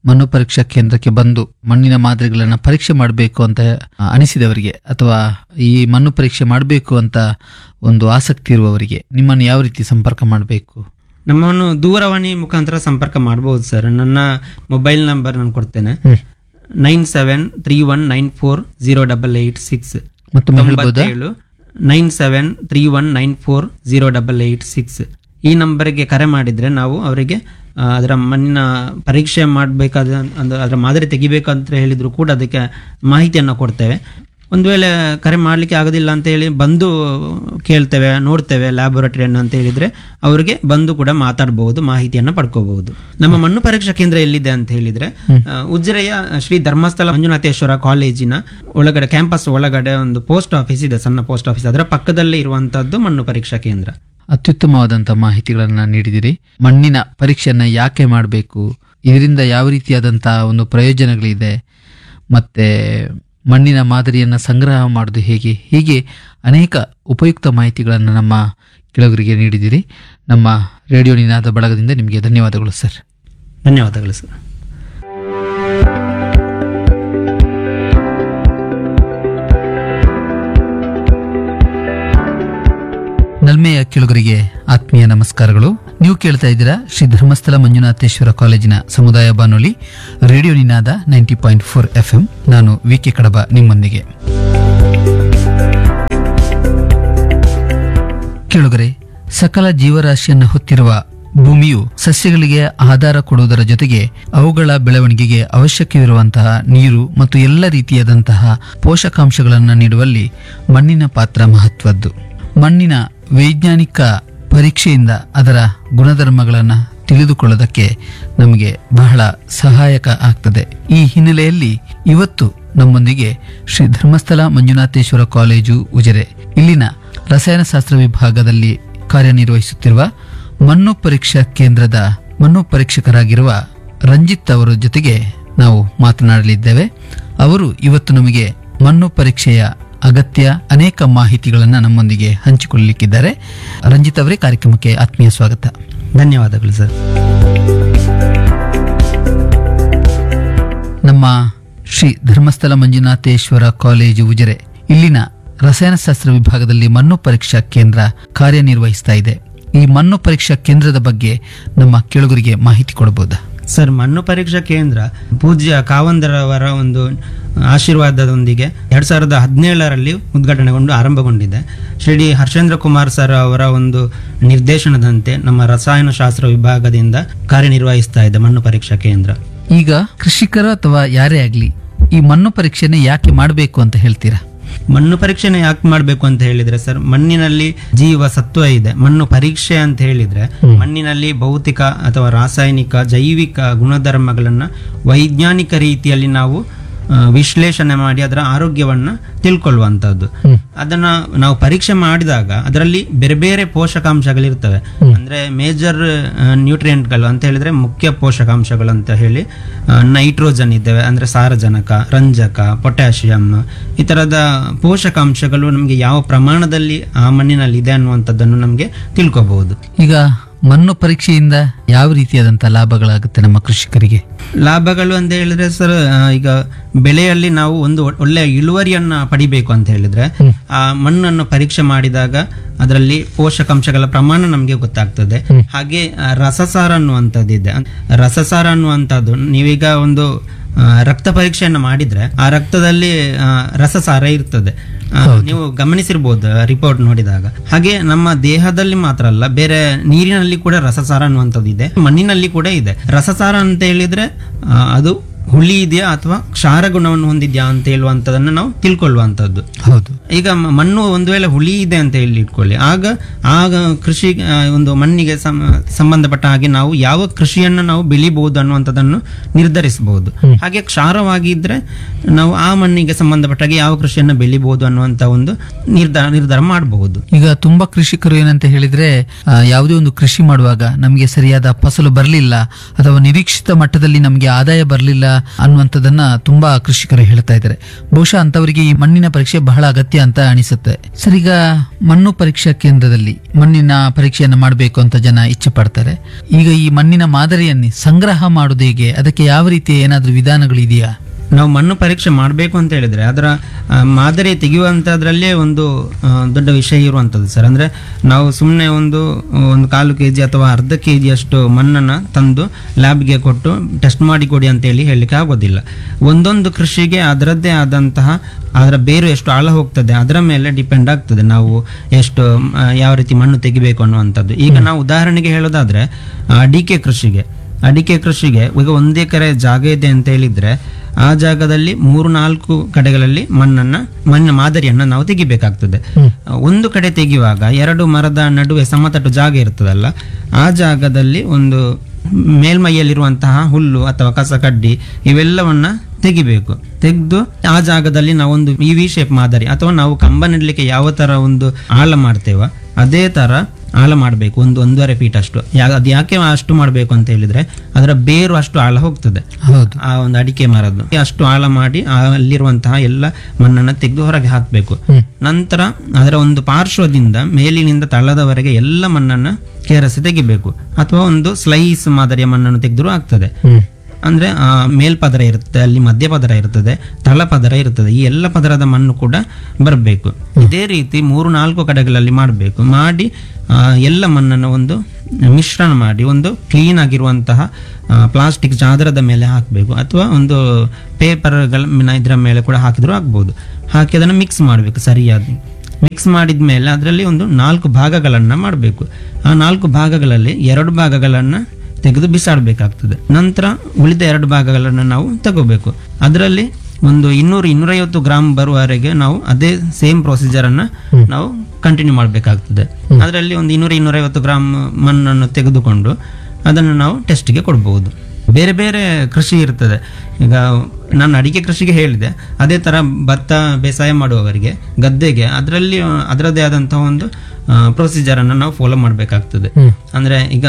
ಮಣ್ಣು ಪರೀಕ್ಷಾ ಕೇಂದ್ರಕ್ಕೆ ಬಂದು ಮಣ್ಣಿನ ಮಾದರಿಗಳನ್ನ ಪರೀಕ್ಷೆ ಮಾಡಬೇಕು ಅಂತ ಆ, ಅನಿಸಿದವರಿಗೆ ಅಥವಾ ಈ ಮಣ್ಣು ಪರೀಕ್ಷೆ ಮಾಡಬೇಕು ಅಂತ ಒಂದು ಆಸಕ್ತಿ ಇರುವವರಿಗೆ ನಿಮ್ಮನ್ನು ಯಾವ ರೀತಿ ಸಂಪರ್ಕ ಮಾಡಬೇಕು ನಮ್ಮನ್ನು ದೂರವಾಣಿ ಮುಖಾಂತರ ಸಂಪರ್ಕ ಮಾಡಬಹುದು ಸರ್ ನನ್ನ ಮೊಬೈಲ್ ನಂಬರ್ ನಾನು ಕೊಡ್ತೇನೆ nine seven three one nine four zero double eight six ಮತ್ತೊಮ್ಮೆ ಹೇಳ್ಬೋದಾ ತೊಂಬತ್ತೇಳು nine seven three one nine four zero double eight six ಈ ನಂಬರ್ಗೆ ಕರೆ ಮಾಡಿದ್ರೆ ನಾವು ಅವರಿಗೆ ಆ, ಅದರ ಮಣ್ಣಿನ ಪರೀಕ್ಷೆ ಮಾಡಬೇಕಾದ ಅಂದ್ರೆ ಅದರ ಮಾದರಿ ತೆಗಿಬೇಕಂತ ಹೇಳಿದ್ರು ಕೂಡ ಅದಕ್ಕೆ ಮಾಹಿತಿಯನ್ನು ಕೊಡ್ತೇವೆ ಒಂದು ವೇಳೆ ಕರೆ ಮಾಡಲಿಕ್ಕೆ ಆಗೋದಿಲ್ಲ ಅಂತ ಹೇಳಿ ಬಂದು ಕೇಳ್ತೇವೆ ನೋಡ್ತೇವೆ ಲ್ಯಾಬೊರೇಟರಿಯನ್ನು ಅಂತ ಹೇಳಿದ್ರೆ ಅವರಿಗೆ ಬಂದು ಕೂಡ ಮಾತಾಡಬಹುದು ಮಾಹಿತಿಯನ್ನು ಪಡ್ಕೋಬಹುದು ನಮ್ಮ ಮಣ್ಣು ಪರೀಕ್ಷಾ ಕೇಂದ್ರ ಎಲ್ಲಿದೆ ಅಂತ ಹೇಳಿದ್ರೆ ಆ, ಉಜಿರೆಯ ಶ್ರೀ ಧರ್ಮಸ್ಥಳ ಮಂಜುನಾಥೇಶ್ವರ ಕಾಲೇಜಿನ ಒಳಗಡೆ ಕ್ಯಾಂಪಸ್ ಒಳಗಡೆ ಒಂದು ಪೋಸ್ಟ್ ಆಫೀಸ್ ಇದೆ ಸಣ್ಣ ಪೋಸ್ಟ್ ಆಫೀಸ್ ಅದರ ಪಕ್ಕದಲ್ಲೇ ಇರುವಂತದ್ದು ಮಣ್ಣು ಪರೀಕ್ಷಾ ಕೇಂದ್ರ ಅತ್ಯುತ್ತಮವಾದಂತಹ ಮಾಹಿತಿಗಳನ್ನ ನೀಡಿದಿರಿ ಮಣ್ಣಿನ ಪರೀಕ್ಷೆಯನ್ನ ಯಾಕೆ ಮಾಡಬೇಕು ಇದರಿಂದ ಯಾವ ರೀತಿಯಾದಂತಹ ಒಂದು ಪ್ರಯೋಜನಗಳಿದೆ ಮತ್ತೆ ಮಣ್ಣಿನ ಮಾದರಿಯನ್ನ ಸಂಗ್ರಹ ಮಾಡೋದು ಹೇಗೆ ಹೀಗೆ ಅನೇಕ ಉಪಯುಕ್ತ ಮಾಹಿತಿಗಳನ್ನು ನಮ್ಮ ಕೆಳಗರಿಗೆ ನೀಡಿದಿರಿ ನಮ್ಮ ರೇಡಿಯೋ ನಿನಾದ ಬಳಗದಿಂದ ನಿಮಗೆ ಧನ್ಯವಾದಗಳು ಸರ್ ಧನ್ಯವಾದಗಳು ಸರ್ ನಲ್ಮೆಯ ಕೆಳಗರಿಗೆ ಆತ್ಮೀಯ ನಮಸ್ಕಾರಗಳು ನೀವು ಕೇಳ್ತಾ ಇದ್ದೀರಾ ಶ್ರೀ ಧರ್ಮಸ್ಥಳ ಮಂಜುನಾಥೇಶ್ವರ ಕಾಲೇಜಿನ ಸಮುದಾಯ ಬಾನುಲಿ radio Ninada ninety point four F ನಾನು ವಿ ಕೆ ಕಡಬ ನಿಮ್ಮೊಂದಿಗೆ ಕೇಳುಗರೆ ಸಕಲ ಜೀವರಾಶಿಯನ್ನು ಹೊತ್ತಿರುವ ಭೂಮಿಯು ಸಸ್ಯಗಳಿಗೆ ಆಧಾರ ಕೊಡುವುದರ ಜೊತೆಗೆ ಅವುಗಳ ಬೆಳವಣಿಗೆಗೆ ಅವಶ್ಯಕವಿರುವಂತಹ ನೀರು ಮತ್ತು ಎಲ್ಲ ರೀತಿಯಾದಂತಹ ಪೋಷಕಾಂಶಗಳನ್ನು ನೀಡುವಲ್ಲಿ ಮಣ್ಣಿನ ಪಾತ್ರ ಮಹತ್ವದ್ದು ಮಣ್ಣಿನ ವೈಜ್ಞಾನಿಕ ಪರೀಕ್ಷೆಯಿಂದ ಅದರ ಗುಣಧರ್ಮಗಳನ್ನು ತಿಳಿದುಕೊಳ್ಳೋದಕ್ಕೆ ನಮಗೆ ಬಹಳ ಸಹಾಯಕ ಆಗ್ತದೆ ಈ ಹಿನ್ನೆಲೆಯಲ್ಲಿ ಇವತ್ತು ನಮ್ಮೊಂದಿಗೆ ಶ್ರೀ ಧರ್ಮಸ್ಥಳ ಮಂಜುನಾಥೇಶ್ವರ ಕಾಲೇಜು ಉಜಿರೆ ಇಲ್ಲಿನ ರಸಾಯನಶಾಸ್ತ್ರ ವಿಭಾಗದಲ್ಲಿ ಕಾರ್ಯನಿರ್ವಹಿಸುತ್ತಿರುವ ಮಣ್ಣು ಪರೀಕ್ಷಾ ಕೇಂದ್ರದ ಮಣ್ಣು ಪರೀಕ್ಷಕರಾಗಿರುವ ರಂಜಿತ್ ಅವರ ಜೊತೆಗೆ ನಾವು ಮಾತನಾಡಲಿದ್ದೇವೆ ಅವರು ಇವತ್ತು ನಮಗೆ ಮಣ್ಣು ಪರೀಕ್ಷೆಯ ಅಗತ್ಯ ಅನೇಕ ಮಾಹಿತಿಗಳನ್ನು ನಮ್ಮೊಂದಿಗೆ ಹಂಚಿಕೊಳ್ಳಲಿಕ್ಕಿದ್ದಾರೆ ರಂಜಿತ್ ಅವರೇ ಕಾರ್ಯಕ್ರಮಕ್ಕೆ ಆತ್ಮೀಯ ಸ್ವಾಗತ ಧನ್ಯವಾದಗಳು ಸರ್ ನಮ್ಮ ಶ್ರೀ ಧರ್ಮಸ್ಥಳ ಮಂಜುನಾಥೇಶ್ವರ ಕಾಲೇಜು ಉಜಿರೆ ಇಲ್ಲಿನ ರಸಾಯನಶಾಸ್ತ್ರ ವಿಭಾಗದಲ್ಲಿ ಮಣ್ಣು ಪರೀಕ್ಷಾ ಕೇಂದ್ರ ಕಾರ್ಯನಿರ್ವಹಿಸ್ತಾ ಇದೆ ಈ ಮಣ್ಣು ಪರೀಕ್ಷಾ ಕೇಂದ್ರದ ಬಗ್ಗೆ ನಮ್ಮ ಕೇಳುಗರಿಗೆ ಮಾಹಿತಿ ಕೊಡಬಹುದಾ ಸರ್ ಮಣ್ಣು ಪರೀಕ್ಷಾ ಕೇಂದ್ರ ಪೂಜ್ಯ ಕಾವಂದರವರ ಒಂದು ಆಶೀರ್ವಾದದೊಂದಿಗೆ ಎರಡ್ ಸಾವಿರದ ಹದಿನೇಳರಲ್ಲಿ ಉದ್ಘಾಟನೆಗೊಂಡು ಆರಂಭಗೊಂಡಿದೆ ಶ್ರೀ ಹರ್ಷೇಂದ್ರ ಕುಮಾರ್ ಸರ್ ಅವರ ಒಂದು ನಿರ್ದೇಶನದಂತೆ ನಮ್ಮ ರಸಾಯನಶಾಸ್ತ್ರ ವಿಭಾಗದಿಂದ ಕಾರ್ಯನಿರ್ವಹಿಸ್ತಾ ಇದೆ ಮಣ್ಣು ಪರೀಕ್ಷಾ ಕೇಂದ್ರ ಈಗ ಕೃಷಿಕರು ಅಥವಾ ಯಾರೇ ಆಗಲಿ ಈ ಮಣ್ಣು ಪರೀಕ್ಷೆನ ಯಾಕೆ ಮಾಡಬೇಕು ಅಂತ ಹೇಳ್ತೀರಾ ಮಣ್ಣು ಪರೀಕ್ಷೆನ ಯಾಕೆ ಮಾಡಬೇಕು ಅಂತ ಹೇಳಿದ್ರೆ ಸರ್ ಮಣ್ಣಿನಲ್ಲಿ ಜೀವ ಸತ್ವ ಇದೆ ಮಣ್ಣು ಪರೀಕ್ಷೆ ಅಂತ ಹೇಳಿದ್ರೆ ಮಣ್ಣಿನಲ್ಲಿ ಭೌತಿಕ ಅಥವಾ ರಾಸಾಯನಿಕ ಜೈವಿಕ ಗುಣಧರ್ಮಗಳನ್ನ ವೈಜ್ಞಾನಿಕ ರೀತಿಯಲ್ಲಿ ನಾವು ಆ, ವಿಶ್ಲೇಷಣೆ ಮಾಡಿ ಅದರ ಆರೋಗ್ಯವನ್ನ ತಿಳ್ಕೊಳ್ಳುವಂತದ್ದು ಅದನ್ನ ನಾವು ಪರೀಕ್ಷೆ ಮಾಡಿದಾಗ ಅದರಲ್ಲಿ ಬೇರೆ ಬೇರೆ ಪೋಷಕಾಂಶಗಳಿರ್ತವೆ ಅಂದ್ರೆ ಮೇಜರ್ ನ್ಯೂಟ್ರಿಯೆಂಟ್ಗಳು ಅಂತ ಹೇಳಿದ್ರೆ ಮುಖ್ಯ ಪೋಷಕಾಂಶಗಳು ಅಂತ ಹೇಳಿ ನೈಟ್ರೋಜನ್ ಇದ್ದಾವೆ ಅಂದ್ರೆ ಸಾರಜನಕ ರಂಜಕ ಪೊಟ್ಯಾಷಿಯಂ ಈ ತರದ ಪೋಷಕಾಂಶಗಳು ನಮಗೆ ಯಾವ ಪ್ರಮಾಣದಲ್ಲಿ ಆ ಮಣ್ಣಿನಲ್ಲಿ ಇದೆ ಅನ್ನುವಂಥದ್ದನ್ನು ನಮಗೆ ತಿಳ್ಕೋಬಹುದು ಈಗ ಮಣ್ಣು ಪರೀಕ್ಷೆಯಿಂದ ಯಾವ ರೀತಿಯಾದಂತಹ ಲಾಭಗಳಾಗುತ್ತೆ ನಮ್ಮ ಕೃಷಿಕರಿಗೆ ಲಾಭಗಳು ಅಂತ ಹೇಳಿದ್ರೆ ಸರ್ ಆ, ಈಗ ಬೆಳೆಯಲ್ಲಿ ನಾವು ಒಂದು ಒ- ಒಳ್ಳೆಯ ಇಳುವರಿಯನ್ನ ಪಡಿಬೇಕು ಅಂತ ಹೇಳಿದ್ರೆ ಆ ಮಣ್ಣನ್ನು ಪರೀಕ್ಷೆ ಮಾಡಿದಾಗ ಅದರಲ್ಲಿ ಪೋಷಕಾಂಶಗಳ ಪ್ರಮಾಣ ನಮಗೆ ಗೊತ್ತಾಗ್ತದೆ ಹಾಗೆ ಆ, ರಸಸಾರ ಅನ್ನುವಂಥದ್ದಿದೆ ರಸಸಾರ ಅನ್ನುವಂಥದ್ದು ನೀವೀಗ ಒಂದು ಆ, ರಕ್ತ ಪರೀಕ್ಷೆಯನ್ನು ಮಾಡಿದ್ರೆ ಆ ರಕ್ತದಲ್ಲಿ ಆ, ರಸಸಾರ ಇರ್ತದೆ ಆ, ನೀವು ಗಮನಿಸಿರ್ಬೋದು ರಿಪೋರ್ಟ್ ನೋಡಿದಾಗ ಹಾಗೆ ನಮ್ಮ ದೇಹದಲ್ಲಿ ಮಾತ್ರ ಅಲ್ಲ ಬೇರೆ ನೀರಿನಲ್ಲಿ ಕೂಡ ರಸಸಾರ ಅನ್ನುವಂಥದ್ದು ಇದೆ ಮಣ್ಣಿನಲ್ಲಿ ಕೂಡ ಇದೆ ರಸಸಾರ ಅಂತ ಹೇಳಿದ್ರೆ ಆ, ಅದು ಹುಳಿ ಇದೆಯಾ ಅಥವಾ ಕ್ಷಾರ ಗುಣವನ್ನು ಹೊಂದಿದ್ಯಾ ಅಂತ ಹೇಳುವಂಥದ್ದನ್ನು ನಾವು ತಿಳ್ಕೊಳ್ಳುವಂಥದ್ದು ಹೌದು ಈಗ ಮ- ಮಣ್ಣು ಒಂದು ವೇಳೆ ಹುಳಿ ಇದೆ ಅಂತ ಹೇಳಿ ಇಟ್ಕೊಳ್ಳಿ ಆಗ ಆಗ ಕೃಷಿ ಆ, ಒಂದು ಮಣ್ಣಿಗೆ ಸಂ- ಸಂಬಂಧಪಟ್ಟ ಹಾಗೆ ನಾವು ಯಾವ ಕೃಷಿಯನ್ನು ನಾವು ಬೆಳಿಬಹುದು ಅನ್ನುವಂಥದ್ದನ್ನು ನಿರ್ಧರಿಸಬಹುದು ಹಾಗೆ ಕ್ಷಾರವಾಗಿದ್ರೆ ನಾವು ಆ ಮಣ್ಣಿಗೆ ಸಂಬಂಧಪಟ್ಟ ಹಾಗೆ ಯಾವ ಕೃಷಿಯನ್ನು ಬೆಳಿಬಹುದು ಅನ್ನುವಂಥ ಒಂದು ನಿರ್ಧಾರ ನಿರ್ಧಾರ ಮಾಡಬಹುದು ಈಗ ತುಂಬಾ ಕೃಷಿಕರು ಏನಂತ ಹೇಳಿದ್ರೆ ಆ, ಯಾವುದೇ ಒಂದು ಕೃಷಿ ಮಾಡುವಾಗ ನಮಗೆ ಸರಿಯಾದ ಫಸಲು ಬರಲಿಲ್ಲ ಅಥವಾ ನಿರೀಕ್ಷಿತ ಮಟ್ಟದಲ್ಲಿ ನಮಗೆ ಆದಾಯ ಬರಲಿಲ್ಲ ಅನ್ನುವಂಥದ್ದನ್ನ ತುಂಬಾ ಕೃಷಿಕರು ಹೇಳ್ತಾ ಇದ್ದಾರೆ ಬಹುಶಃ ಅಂತವರಿಗೆ ಈ ಮಣ್ಣಿನ ಪರೀಕ್ಷೆ ಬಹಳ ಅಗತ್ಯ ಅಂತ ಅನಿಸುತ್ತೆ ಸರ್ ಈಗ ಮಣ್ಣು ಪರೀಕ್ಷಾ ಕೇಂದ್ರದಲ್ಲಿ ಮಣ್ಣಿನ ಪರೀಕ್ಷೆಯನ್ನು ಮಾಡಬೇಕು ಅಂತ ಜನ ಇಚ್ಛೆ ಪಡ್ತಾರೆ ಈಗ ಈ ಮಣ್ಣಿನ ಮಾದರಿಯನ್ನೇ ಸಂಗ್ರಹ ಮಾಡುವುದು ಹೇಗೆ ಅದಕ್ಕೆ ಯಾವ ರೀತಿಯ ಏನಾದರೂ ವಿಧಾನಗಳು ಇದೆಯಾ ನಾವು ಮಣ್ಣು ಪರೀಕ್ಷೆ ಮಾಡಬೇಕು ಅಂತ ಹೇಳಿದ್ರೆ ಅದರ ಆ, ಮಾದರಿ ತೆಗೆಯುವಂಥದ್ರಲ್ಲೇ ಒಂದು ಆ, ದೊಡ್ಡ ವಿಷಯ ಇರುವಂಥದ್ದು ಸರ್ ಅಂದರೆ ನಾವು ಸುಮ್ಮನೆ ಒಂದು ಒಂದು ಕಾಲು ಕೆ ಜಿ ಅಥವಾ ಅರ್ಧ ಕೆ ಜಿಯಷ್ಟು ಮಣ್ಣನ್ನು ತಂದು ಲ್ಯಾಬ್ಗೆ ಕೊಟ್ಟು ಟೆಸ್ಟ್ ಮಾಡಿ ಕೊಡಿ ಅಂತೇಳಿ ಹೇಳಲಿಕ್ಕೆ ಆಗೋದಿಲ್ಲ ಒಂದೊಂದು ಕೃಷಿಗೆ ಅದರದ್ದೇ ಆದಂತಹ ಅದರ ಬೇರು ಎಷ್ಟು ಆಳ ಹೋಗ್ತದೆ ಅದರ ಮೇಲೆ ಡಿಪೆಂಡ್ ಆಗ್ತದೆ ನಾವು ಎಷ್ಟು ಆ, ಯಾವ ರೀತಿ ಮಣ್ಣು ತೆಗಿಬೇಕು ಅನ್ನುವಂಥದ್ದು ಈಗ ನಾವು ಉದಾಹರಣೆಗೆ ಹೇಳೋದಾದ್ರೆ ಆ, ಅಡಿಕೆ ಕೃಷಿಗೆ ಅಡಿಕೆ ಕೃಷಿಗೆ ಈಗ ಒಂದೇ ಎಕರೆ ಜಾಗ ಇದೆ ಅಂತ ಹೇಳಿದ್ರೆ ಆ ಜಾಗದಲ್ಲಿ ಮೂರು ನಾಲ್ಕು ಕಡೆಗಳಲ್ಲಿ ಮಣ್ಣನ್ನ ಮಣ್ಣಿನ ಮಾದರಿಯನ್ನ ನಾವು ತೆಗಿಬೇಕಾಗ್ತದೆ ಒಂದು ಕಡೆ ತೆಗೆಯುವಾಗ ಎರಡು ಮರದ ನಡುವೆ ಸಮತಟ್ಟು ಜಾಗ ಇರ್ತದಲ್ಲ ಆ ಜಾಗದಲ್ಲಿ ಒಂದು ಮೇಲ್ಮೈಯಲ್ಲಿರುವಂತಹ ಹುಲ್ಲು ಅಥವಾ ಕಸ ಕಡ್ಡಿ ಇವೆಲ್ಲವನ್ನ ತೆಗಿಬೇಕು ತೆಗೆದು ಆ ಜಾಗದಲ್ಲಿ ನಾವೊಂದು ಈ ವಿ ಶೇಪ್ ಮಾದರಿ ಅಥವಾ ನಾವು ಕಂಬ ನೆಡ್ಲಿಕ್ಕೆ ಯಾವ ತರ ಒಂದು ಆಳ ಮಾಡ್ತೇವ ಅದೇ ತರ ಆಳ ಮಾಡಬೇಕು ಒಂದು ಒಂದೂವರೆ ಫೀಟ್ ಅಷ್ಟು ಯಾ- ಅದು ಯಾಕೆ ಅಷ್ಟು ಮಾಡಬೇಕು ಅಂತ ಹೇಳಿದ್ರೆ ಅದರ ಬೇರು ಅಷ್ಟು ಆಳ ಹೋಗ್ತದೆ ಹೌದು ಆ ಒಂದು ಅಡಿಕೆ ಮರದ್ದು ಅಷ್ಟು ಆಳ ಮಾಡಿ ಆ ಅಲ್ಲಿರುವಂತಹ ಎಲ್ಲ ಮಣ್ಣನ್ನು ತೆಗೆದು ಹೊರಗೆ ಹಾಕಬೇಕು ನಂತರ ಅದರ ಒಂದು ಪಾರ್ಶ್ವದಿಂದ ಮೇಲಿನಿಂದ ತಳದವರೆಗೆ ಎಲ್ಲ ಮಣ್ಣನ್ನು ಕೇರಸಿ ತೆಗಿಬೇಕು ಅಥವಾ ಒಂದು ಸ್ಲೈಸ್ ಮಾದರಿಯ ಮಣ್ಣನ್ನು ತೆಗೆದರೂ ಆಗ್ತದೆ ಅಂದ್ರೆ ಆ ಮೇಲ್ಪದರ ಇರುತ್ತೆ ಅಲ್ಲಿ ಮಧ್ಯಪದರ ಇರ್ತದೆ ತಳಪದರ ಇರ್ತದೆ ಈ ಎಲ್ಲ ಪದರದ ಮಣ್ಣು ಕೂಡ ಬರಬೇಕು ಇದೇ ರೀತಿ ಮೂರು ನಾಲ್ಕು ಕಡೆಗಳಲ್ಲಿ ಮಾಡಬೇಕು ಮಾಡಿ ಆ, ಎಲ್ಲ ಮಣ್ಣನ್ನು ಒಂದು ಮಿಶ್ರಣ ಮಾಡಿ ಒಂದು ಕ್ಲೀನ್ ಆಗಿರುವಂತಹ ಪ್ಲಾಸ್ಟಿಕ್ ಚಾದರದ ಮೇಲೆ ಹಾಕಬೇಕು ಅಥವಾ ಒಂದು ಪೇಪರ್ಗಳ ಇದರ ಮೇಲೆ ಕೂಡ ಹಾಕಿದ್ರೂ ಆಗ್ಬೋದು ಹಾಕಿ ಅದನ್ನು ಮಿಕ್ಸ್ ಮಾಡಬೇಕು ಸರಿಯಾಗಿ ಮಿಕ್ಸ್ ಮಾಡಿದ ಮೇಲೆ ಅದರಲ್ಲಿ ಒಂದು ನಾಲ್ಕು ಭಾಗಗಳನ್ನು ಮಾಡಬೇಕು ಆ ನಾಲ್ಕು ಭಾಗಗಳಲ್ಲಿ ಎರಡು ಭಾಗಗಳನ್ನು ತೆಗೆದು ಬಿಸಾಡಬೇಕಾಗ್ತದೆ ನಂತರ ಉಳಿದ ಎರಡು ಭಾಗಗಳನ್ನು ನಾವು ತಗೋಬೇಕು ಅದರಲ್ಲಿ ಒಂದು ಇನ್ನೂರು ಇನ್ನೂರೈವತ್ತು ಗ್ರಾಮ್ ಬರುವವರೆಗೆ ನಾವು ಅದೇ ಸೇಮ್ ಪ್ರೊಸೀಜರ್ ಅನ್ನ ನಾವು ಕಂಟಿನ್ಯೂ ಮಾಡಬೇಕಾಗ್ತದೆ ಅದರಲ್ಲಿ ಒಂದು ಇನ್ನೂರ ಇನ್ನೂರೈವತ್ತು ಗ್ರಾಮ್ ಮಣ್ಣನ್ನು ತೆಗೆದುಕೊಂಡು ಅದನ್ನು ನಾವು ಟೆಸ್ಟ್ಗೆ ಕೊಡಬಹುದು ಬೇರೆ ಬೇರೆ ಕೃಷಿ ಇರ್ತದೆ ಈಗ ನಾನು ಅಡಿಕೆ ಕೃಷಿಗೆ ಹೇಳಿದೆ ಅದೇ ತರ ಭತ್ತ ಬೇಸಾಯ ಮಾಡುವವರಿಗೆ ಗದ್ದೆಗೆ ಅದರಲ್ಲಿ ಅದರದ್ದೇ ಆದಂತಹ ಒಂದು ಪ್ರೊಸೀಜರ್ ಅನ್ನು ನಾವು ಫಾಲೋ ಮಾಡಬೇಕಾಗ್ತದೆ ಅಂದ್ರೆ ಈಗ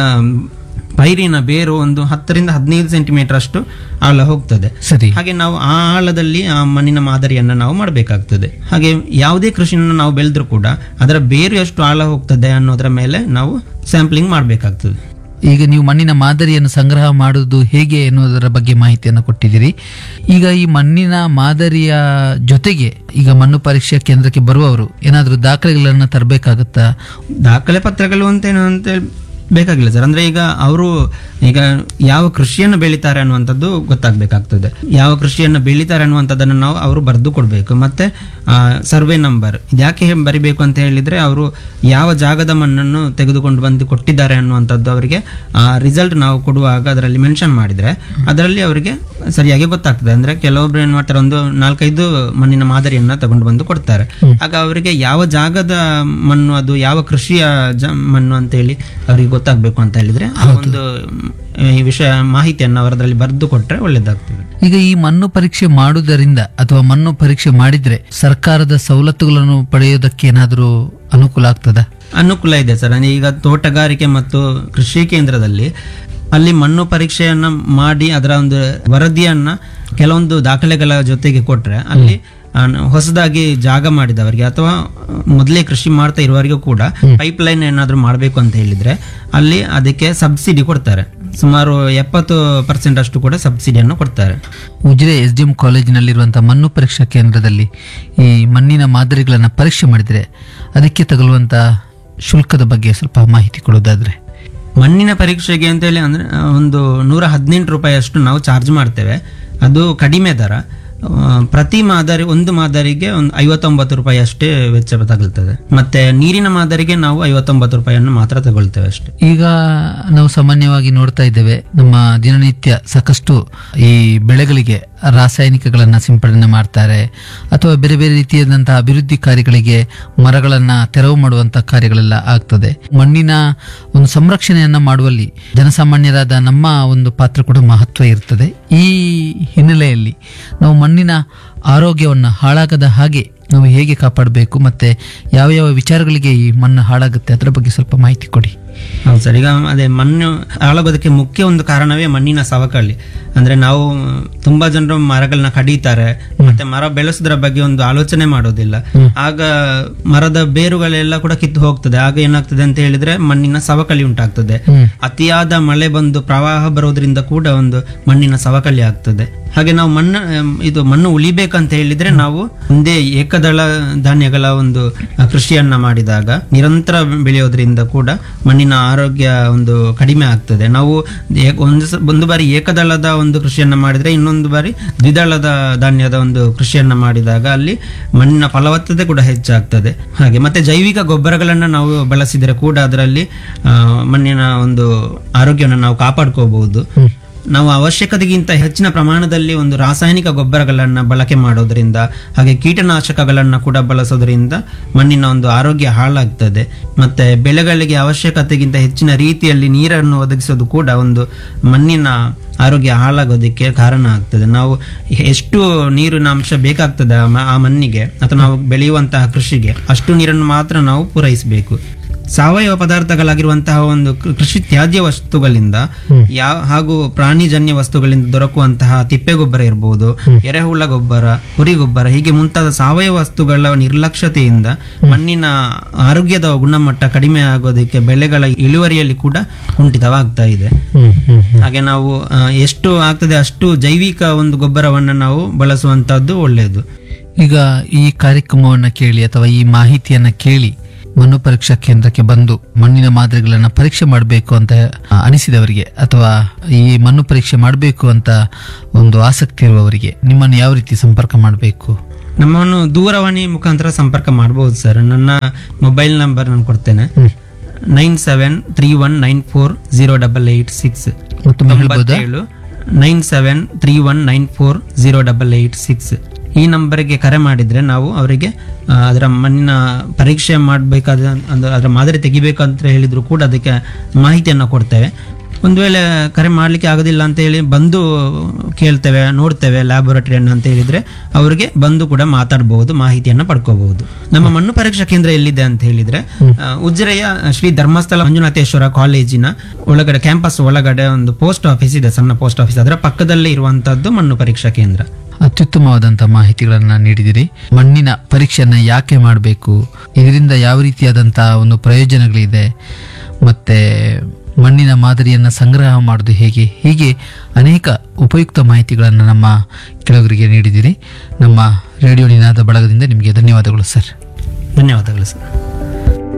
ಪೈರಿನ ಬೇರು ಒಂದು ಹತ್ತರಿಂದ ಹದಿನೈದು ಸೆಂಟಿಮೀಟರ್ ಅಷ್ಟು ಆಳ ಹೋಗ್ತದೆ ಸರಿ ಹಾಗೆ ನಾವು ಆ ಆಳದಲ್ಲಿ ಆ ಮಣ್ಣಿನ ಮಾದರಿಯನ್ನು ನಾವು ಮಾಡಬೇಕಾಗ್ತದೆ ಹಾಗೆ ಯಾವುದೇ ಕೃಷಿಯನ್ನು ನಾವು ಬೆಳೆದ್ರೂ ಕೂಡ ಅದರ ಬೇರು ಎಷ್ಟು ಆಳ ಹೋಗ್ತದೆ ಅನ್ನೋದರ ಮೇಲೆ ನಾವು ಸ್ಯಾಂಪ್ಲಿಂಗ್ ಮಾಡಬೇಕಾಗ್ತದೆ ಈಗ ನೀವು ಮಣ್ಣಿನ ಮಾದರಿಯನ್ನು ಸಂಗ್ರಹ ಮಾಡುವುದು ಹೇಗೆ ಎನ್ನುವುದರ ಬಗ್ಗೆ ಮಾಹಿತಿಯನ್ನು ಕೊಟ್ಟಿದ್ದೀರಿ ಈಗ ಈ ಮಣ್ಣಿನ ಮಾದರಿಯ ಜೊತೆಗೆ ಈಗ ಮಣ್ಣು ಪರೀಕ್ಷಾ ಕೇಂದ್ರಕ್ಕೆ ಬರುವವರು ಏನಾದರೂ ದಾಖಲೆಗಳನ್ನು ತರಬೇಕಾಗುತ್ತಾ ದಾಖಲೆ ಪತ್ರಗಳು ಅಂತೇನು ಅಂತ ಹೇಳಿ ಬೇಕಾಗಿಲ್ಲ ಸರ್ ಅಂದ್ರೆ ಈಗ ಅವರು ಈಗ ಯಾವ ಕೃಷಿಯನ್ನು ಬೆಳಿತಾರೆ ಅನ್ನುವಂಥದ್ದು ಗೊತ್ತಾಗಬೇಕಾಗ್ತದೆ ಯಾವ ಕೃಷಿಯನ್ನು ಬೆಳಿತಾರೆ ಅನ್ನುವಂಥದ್ದನ್ನು ನಾವು ಅವರು ಬರೆದು ಕೊಡಬೇಕು ಮತ್ತೆ ಸರ್ವೆ ನಂಬರ್ ಇದ್ಯಾಕೆ ಹೇ- ಬರಿಬೇಕು ಅಂತ ಹೇಳಿದ್ರೆ ಅವರು ಯಾವ ಜಾಗದ ಮಣ್ಣನ್ನು ತೆಗೆದುಕೊಂಡು ಬಂದು ಕೊಟ್ಟಿದ್ದಾರೆ ಅನ್ನುವಂಥದ್ದು ಅವರಿಗೆ ರಿಸಲ್ಟ್ ನಾವು ಕೊಡುವಾಗ ಅದರಲ್ಲಿ ಮೆನ್ಷನ್ ಮಾಡಿದ್ರೆ ಅದರಲ್ಲಿ ಅವರಿಗೆ ಸರಿಯಾಗಿ ಗೊತ್ತಾಗ್ತದೆ ಅಂದ್ರೆ ಕೆಲವೊಬ್ರು ಏನ್ ಮಾಡ್ತಾರೆ ಒಂದು ನಾಲ್ಕೈದು ಮಣ್ಣಿನ ಮಾದರಿಯನ್ನ ತಗೊಂಡು ಬಂದು ಕೊಡ್ತಾರೆ ಆಗ ಅವರಿಗೆ ಯಾವ ಜಾಗದ ಮಣ್ಣು ಅದು ಯಾವ ಕೃಷಿಯ ಜ ಮಣ್ಣು ಅಂತ ಹೇಳಿ ಅವರಿಗೆ ಗೊತ್ತಾಗ್ಬೇಕು ಅಂತ ಹೇಳಿದ್ರೆ ಆ ಒಂದು ಮ್, ಈ ವಿಷಯ ಮಾಹಿತಿಯನ್ನು ಅವರದ್ರಲ್ಲಿ ಬರೆದು ಕೊಟ್ರೆ ಒಳ್ಳೇದಾಗ್ತದೆ ಈಗ ಈ ಮಣ್ಣು ಪರೀಕ್ಷೆ ಮಾಡುವುದರಿಂದ ಅಥವಾ ಮಣ್ಣು ಪರೀಕ್ಷೆ ಮಾಡಿದ್ರೆ ಸರ್ಕಾರದ ಸವಲತ್ತುಗಳನ್ನು ಪಡೆಯುವುದಕ್ಕೆ ಏನಾದರೂ ಅನುಕೂಲ ಆಗ್ತದಾ ಅನುಕೂಲ ಇದೆ ಸರ್ ಅಂದ್ರೆ ಈಗ ತೋಟಗಾರಿಕೆ ಮತ್ತು ಕೃಷಿ ಕೇಂದ್ರದಲ್ಲಿ ಅಲ್ಲಿ ಮಣ್ಣು ಪರೀಕ್ಷೆಯನ್ನ ಮಾಡಿ ಅದರ ಒಂದು ವರದಿಯನ್ನ ಕೆಲವೊಂದು ದಾಖಲೆಗಳ ಜೊತೆಗೆ ಕೊಟ್ರೆ ಅಲ್ಲಿ ಆ, ಹೊಸದಾಗಿ ಜಾಗ ಮಾಡಿದವರಿಗೆ ಅಥವಾ ಮೊದಲೇ ಕೃಷಿ ಮಾಡ್ತಾ ಇರುವವರಿಗೂ ಕೂಡ ಪೈಪ್ ಲೈನ್ ಏನಾದರೂ ಮಾಡಬೇಕು ಅಂತ ಹೇಳಿದ್ರೆ ಅಲ್ಲಿ ಅದಕ್ಕೆ ಸಬ್ಸಿಡಿ ಕೊಡ್ತಾರೆ ಸುಮಾರು ಎಪ್ಪತ್ತು ಪರ್ಸೆಂಟ್ ಅಷ್ಟು ಕೂಡ ಸಬ್ಸಿಡಿಯನ್ನು ಕೊಡ್ತಾರೆ ಉಜಿರೆ ಎಸ್ ಡಿ ಎಂ ಕಾಲೇಜಿನಲ್ಲಿರುವಂತಹ ಮಣ್ಣು ಪರೀಕ್ಷಾ ಕೇಂದ್ರದಲ್ಲಿ ಈ ಮಣ್ಣಿನ ಮಾದರಿಗಳನ್ನು ಪರೀಕ್ಷೆ ಮಾಡಿದರೆ ಅದಕ್ಕೆ ತಗುಲುವಂತಹ ಶುಲ್ಕದ ಬಗ್ಗೆ ಸ್ವಲ್ಪ ಮಾಹಿತಿ ಕೊಡೋದಾದ್ರೆ ಮಣ್ಣಿನ ಪರೀಕ್ಷೆಗೆ ಅಂತೇಳಿ ಅಂದ್ರೆ ಆ, ಒಂದು ನೂರ ಹದಿನೆಂಟು ರೂಪಾಯಿ ಅಷ್ಟು ನಾವು ಚಾರ್ಜ್ ಮಾಡ್ತೇವೆ ಅದು ಕಡಿಮೆ ದರ ಆ, ಪ್ರತಿ ಮಾದರಿ ಒಂದು ಮಾದರಿಗೆ ಒಂದು ಐವತ್ತೊಂಬತ್ತು ರೂಪಾಯಿ ಅಷ್ಟೇ ವೆಚ್ಚ ತಗುಲ್ತದೆ ಮತ್ತೆ ನೀರಿನ ಮಾದರಿಗೆ ನಾವು ಐವತ್ತೊಂಬತ್ತು ರೂಪಾಯಿಯನ್ನು ಮಾತ್ರ ತಗೊಳ್ತೇವೆ ಅಷ್ಟೇ ಈಗ ನಾವು ಸಾಮಾನ್ಯವಾಗಿ ನೋಡ್ತಾ ಇದ್ದೇವೆ ನಮ್ಮ ದಿನನಿತ್ಯ ಸಾಕಷ್ಟು ಈ ಬೆಳೆಗಳಿಗೆ ರಾಸಾಯನಿಕಗಳನ್ನ ಸಿಂಪಡಣೆ ಮಾಡ್ತಾರೆ ಅಥವಾ ಬೇರೆ ಬೇರೆ ರೀತಿಯಾದಂತಹ ಅಭಿವೃದ್ಧಿ ಕಾರ್ಯಗಳಿಗೆ ಮರಗಳನ್ನ ತೆರವು ಮಾಡುವಂತಹ ಕಾರ್ಯಗಳೆಲ್ಲ ಆಗ್ತದೆ ಮಣ್ಣಿನ ಒಂದು ಸಂರಕ್ಷಣೆಯನ್ನ ಮಾಡುವಲ್ಲಿ ಜನಸಾಮಾನ್ಯರಾದ ನಮ್ಮ ಒಂದು ಪಾತ್ರ ಕೂಡ ಮಹತ್ವ ಇರ್ತದೆ ಈ ಹಿನ್ನೆಲೆಯಲ್ಲಿ ನಾವು ಮಣ್ಣಿನ ಆರೋಗ್ಯವನ್ನ ಹಾಳಾಗದ ಹಾಗೆ ನಾವು ಹೇಗೆ ಕಾಪಾಡಬೇಕು ಮತ್ತೆ ಯಾವ ಯಾವ ವಿಚಾರಗಳಿಗೆ ಈ ಮಣ್ಣು ಹಾಳಾಗುತ್ತೆ ಅದರ ಬಗ್ಗೆ ಸ್ವಲ್ಪ ಮಾಹಿತಿ ಕೊಡಿ ಹೌದು ಸರ್ ಈಗ ಅದೇ ಮಣ್ಣು ಹಾಳಾಗೋದಕ್ಕೆ ಮುಖ್ಯ ಒಂದು ಕಾರಣವೇ ಮಣ್ಣಿನ ಸವಕಳಿ ಅಂದ್ರೆ ನಾವು ತುಂಬಾ ಜನರು ಮರಗಳನ್ನ ಕಡಿತಾರೆ ಮತ್ತೆ ಮರ ಬೆಳೆಸೋದ್ರ ಬಗ್ಗೆ ಒಂದು ಆಲೋಚನೆ ಮಾಡೋದಿಲ್ಲ ಆಗ ಮರದ ಬೇರುಗಳೆಲ್ಲ ಕೂಡ ಕಿತ್ತು ಹೋಗ್ತದೆ ಆಗ ಏನಾಗ್ತದೆ ಅಂತ ಹೇಳಿದ್ರೆ ಮಣ್ಣಿನ ಸವಕಳಿ ಉಂಟಾಗ್ತದೆ ಅತಿಯಾದ ಮಳೆ ಬಂದು ಪ್ರವಾಹ ಬರೋದ್ರಿಂದ ಕೂಡ ಒಂದು ಮಣ್ಣಿನ ಸವಕಳಿ ಆಗ್ತದೆ ಹಾಗೆ ನಾವು ಮಣ್ಣು ಅಮ್, ಇದು ಮಣ್ಣು ಉಳಿಬೇಕಂತ ಹೇಳಿದ್ರೆ ನಾವು ಒಂದೇ ಏಕದಳ ಧಾನ್ಯಗಳ ಒಂದು ಅ, ಕೃಷಿಯನ್ನ ಮಾಡಿದಾಗ ನಿರಂತರ ಬೆಳೆಯೋದ್ರಿಂದ ಕೂಡ ಮಣ್ಣಿನ ಆರೋಗ್ಯ ಒಂದು ಕಡಿಮೆ ಆಗ್ತದೆ ನಾವು ಏ- ಒಂದು ಸ- ಒಂದು ಬಾರಿ ಏಕದಳದ ಒಂದು ಕೃಷಿಯನ್ನ ಮಾಡಿದ್ರೆ ಇನ್ನೊಂದು ಬಾರಿ ದ್ವಿದಳದ ಧಾನ್ಯದ ಒಂದು ಕೃಷಿಯನ್ನ ಮಾಡಿದಾಗ ಅಲ್ಲಿ ಮಣ್ಣಿನ ಫಲವತ್ತತೆ ಕೂಡ ಹೆಚ್ಚಾಗ್ತದೆ ಹಾಗೆ ಮತ್ತೆ ಜೈವಿಕ ಗೊಬ್ಬರಗಳನ್ನ ನಾವು ಬಳಸಿದರೆ ಕೂಡ ಅದರಲ್ಲಿ ಆ, ಮಣ್ಣಿನ ಒಂದು ಆರೋಗ್ಯವನ್ನು ನಾವು ಕಾಪಾಡ್ಕೋಬಹುದು ನಾವು ಅವಶ್ಯಕತೆಗಿಂತ ಹೆಚ್ಚಿನ ಪ್ರಮಾಣದಲ್ಲಿ ಒಂದು ರಾಸಾಯನಿಕ ಗೊಬ್ಬರಗಳನ್ನ ಬಳಕೆ ಮಾಡೋದ್ರಿಂದ ಹಾಗೆ ಕೀಟನಾಶಕಗಳನ್ನ ಕೂಡ ಬಳಸೋದ್ರಿಂದ ಮಣ್ಣಿನ ಒಂದು ಆರೋಗ್ಯ ಹಾಳಾಗ್ತದೆ ಮತ್ತೆ ಬೆಳೆಗಳಿಗೆ ಅವಶ್ಯಕತೆಗಿಂತ ಹೆಚ್ಚಿನ ರೀತಿಯಲ್ಲಿ ನೀರನ್ನು ಒದಗಿಸೋದು ಕೂಡ ಒಂದು ಮಣ್ಣಿನ ಆರೋಗ್ಯ ಹಾಳಾಗೋದಕ್ಕೆ ಕಾರಣ ಆಗ್ತದೆ ನಾವು ಎಷ್ಟು ನೀರಿನ ಅಂಶ ಬೇಕಾಗ್ತದೆ ಆ ಮ- ಆ ಮಣ್ಣಿಗೆ ಅಥವಾ ನಾವು ಬೆಳೆಯುವಂತಹ ಕೃಷಿಗೆ ಅಷ್ಟು ನೀರನ್ನು ಮಾತ್ರ ನಾವು ಪೂರೈಸಬೇಕು ಸಾವಯವ ಪದಾರ್ಥಗಳಾಗಿರುವಂತಹ ಒಂದು ಕೃ- ಕೃಷಿ ತ್ಯಾಜ್ಯ ವಸ್ತುಗಳಿಂದ ಯಾವ ಹಾಗೂ ಪ್ರಾಣಿಜನ್ಯ ವಸ್ತುಗಳಿಂದ ದೊರಕುವಂತಹ ತಿಪ್ಪೆ ಗೊಬ್ಬರ ಇರಬಹುದು ಎರೆಹುಳ ಗೊಬ್ಬರ ಕುರಿ ಗೊಬ್ಬರ ಹೀಗೆ ಮುಂತಾದ ಸಾವಯವ ವಸ್ತುಗಳ ನಿರ್ಲಕ್ಷ್ಯತೆಯಿಂದ ಮಣ್ಣಿನ ಆರೋಗ್ಯದ ಗುಣಮಟ್ಟ ಕಡಿಮೆ ಆಗೋದಕ್ಕೆ ಬೆಳೆಗಳ ಇಳುವರಿಯಲ್ಲಿ ಕೂಡ ಕುಂಠಿತವಾಗ್ತಾ ಇದೆ ಹಾಗೆ ನಾವು ಆ, ಎಷ್ಟು ಆಗ್ತದೆ ಅಷ್ಟು ಜೈವಿಕ ಒಂದು ಗೊಬ್ಬರವನ್ನು ನಾವು ಬಳಸುವಂತಹದ್ದು ಒಳ್ಳೆಯದು ಈಗ ಈ ಕಾರ್ಯಕ್ರಮವನ್ನ ಕೇಳಿ ಅಥವಾ ಈ ಮಾಹಿತಿಯನ್ನ ಕೇಳಿ ಮಣ್ಣು ಪರೀಕ್ಷಾ ಕೇಂದ್ರಕ್ಕೆ ಬಂದು ಮಣ್ಣಿನ ಮಾದರಿಗಳನ್ನ ಪರೀಕ್ಷೆ ಮಾಡಬೇಕು ಅಂತ ಆ, ಅನಿಸಿದವರಿಗೆ ಅಥವಾ ಈ ಮಣ್ಣು ಪರೀಕ್ಷೆ ಮಾಡಬೇಕು ಅಂತ ಒಂದು ಆಸಕ್ತಿ ಇರುವವರಿಗೆ ನಿಮ್ಮನ್ನು ಯಾವ ರೀತಿ ಸಂಪರ್ಕ ಮಾಡಬೇಕು ನಮ್ಮನ್ನು ದೂರವಾಣಿ ಮುಖಾಂತರ ಸಂಪರ್ಕ ಮಾಡಬಹುದು ಸರ್ ನನ್ನ ಮೊಬೈಲ್ ನಂಬರ್ ನಾನು ಕೊಡ್ತೇನೆ nine seven three one nine four zero double eight six ಮತ್ತೊಮ್ಮೆ ಹೇಳ್ಬೋದಾ ಏಳು nine seven three one nine four zero double eight six ಈ ನಂಬರ್ಗೆ ಕರೆ ಮಾಡಿದ್ರೆ ನಾವು ಅವರಿಗೆ ಆ, ಅದರ ಮಣ್ಣಿನ ಪರೀಕ್ಷೆ ಮಾಡಬೇಕಾದ ಅಂದ್ರೆ ಅದರ ಮಾದರಿ ತೆಗಿಬೇಕಂತ ಹೇಳಿದ್ರು ಕೂಡ ಅದಕ್ಕೆ ಮಾಹಿತಿಯನ್ನು ಕೊಡ್ತೇವೆ ಒಂದು ವೇಳೆ ಕರೆ ಮಾಡಲಿಕ್ಕೆ ಆಗೋದಿಲ್ಲ ಅಂತ ಹೇಳಿ ಬಂದು ಕೇಳ್ತೇವೆ ನೋಡ್ತೇವೆ ಲ್ಯಾಬೊರೇಟರಿಯನ್ನು ಅಂತ ಹೇಳಿದ್ರೆ ಅವರಿಗೆ ಬಂದು ಕೂಡ ಮಾತಾಡಬಹುದು ಮಾಹಿತಿಯನ್ನು ಪಡ್ಕೋಬಹುದು ನಮ್ಮ ಮಣ್ಣು ಪರೀಕ್ಷಾ ಕೇಂದ್ರ ಎಲ್ಲಿದೆ ಅಂತ ಹೇಳಿದ್ರೆ ಆ, ಉಜಿರೆಯ ಶ್ರೀ ಧರ್ಮಸ್ಥಳ ಮಂಜುನಾಥೇಶ್ವರ ಕಾಲೇಜಿನ ಒಳಗಡೆ ಕ್ಯಾಂಪಸ್ ಒಳಗಡೆ ಒಂದು ಪೋಸ್ಟ್ ಆಫೀಸ್ ಇದೆ ಸಣ್ಣ ಪೋಸ್ಟ್ ಆಫೀಸ್ ಅದರ ಪಕ್ಕದಲ್ಲೇ ಇರುವಂತದ್ದು ಮಣ್ಣು ಪರೀಕ್ಷಾ ಕೇಂದ್ರ ಅತ್ಯುತ್ತಮವಾದಂತಹ ಮಾಹಿತಿಗಳನ್ನ ನೀಡಿದಿರಿ ಮಣ್ಣಿನ ಪರೀಕ್ಷೆಯನ್ನ ಯಾಕೆ ಮಾಡಬೇಕು ಇದರಿಂದ ಯಾವ ರೀತಿಯಾದಂತಹ ಒಂದು ಪ್ರಯೋಜನಗಳಿದೆ ಮತ್ತೆ ಮಣ್ಣಿನ ಮಾದರಿಯನ್ನ ಸಂಗ್ರಹ ಮಾಡೋದು ಹೇಗೆ ಹೀಗೆ ಅನೇಕ ಉಪಯುಕ್ತ ಮಾಹಿತಿಗಳನ್ನು ನಮ್ಮ ಕೆಲವರಿಗೆ ನೀಡಿದಿರಿ ನಮ್ಮ ರೇಡಿಯೋ ನಿನಾದ ಬಳಗದಿಂದ ನಿಮಗೆ ಧನ್ಯವಾದಗಳು ಸರ್ ಧನ್ಯವಾದಗಳು ಸರ್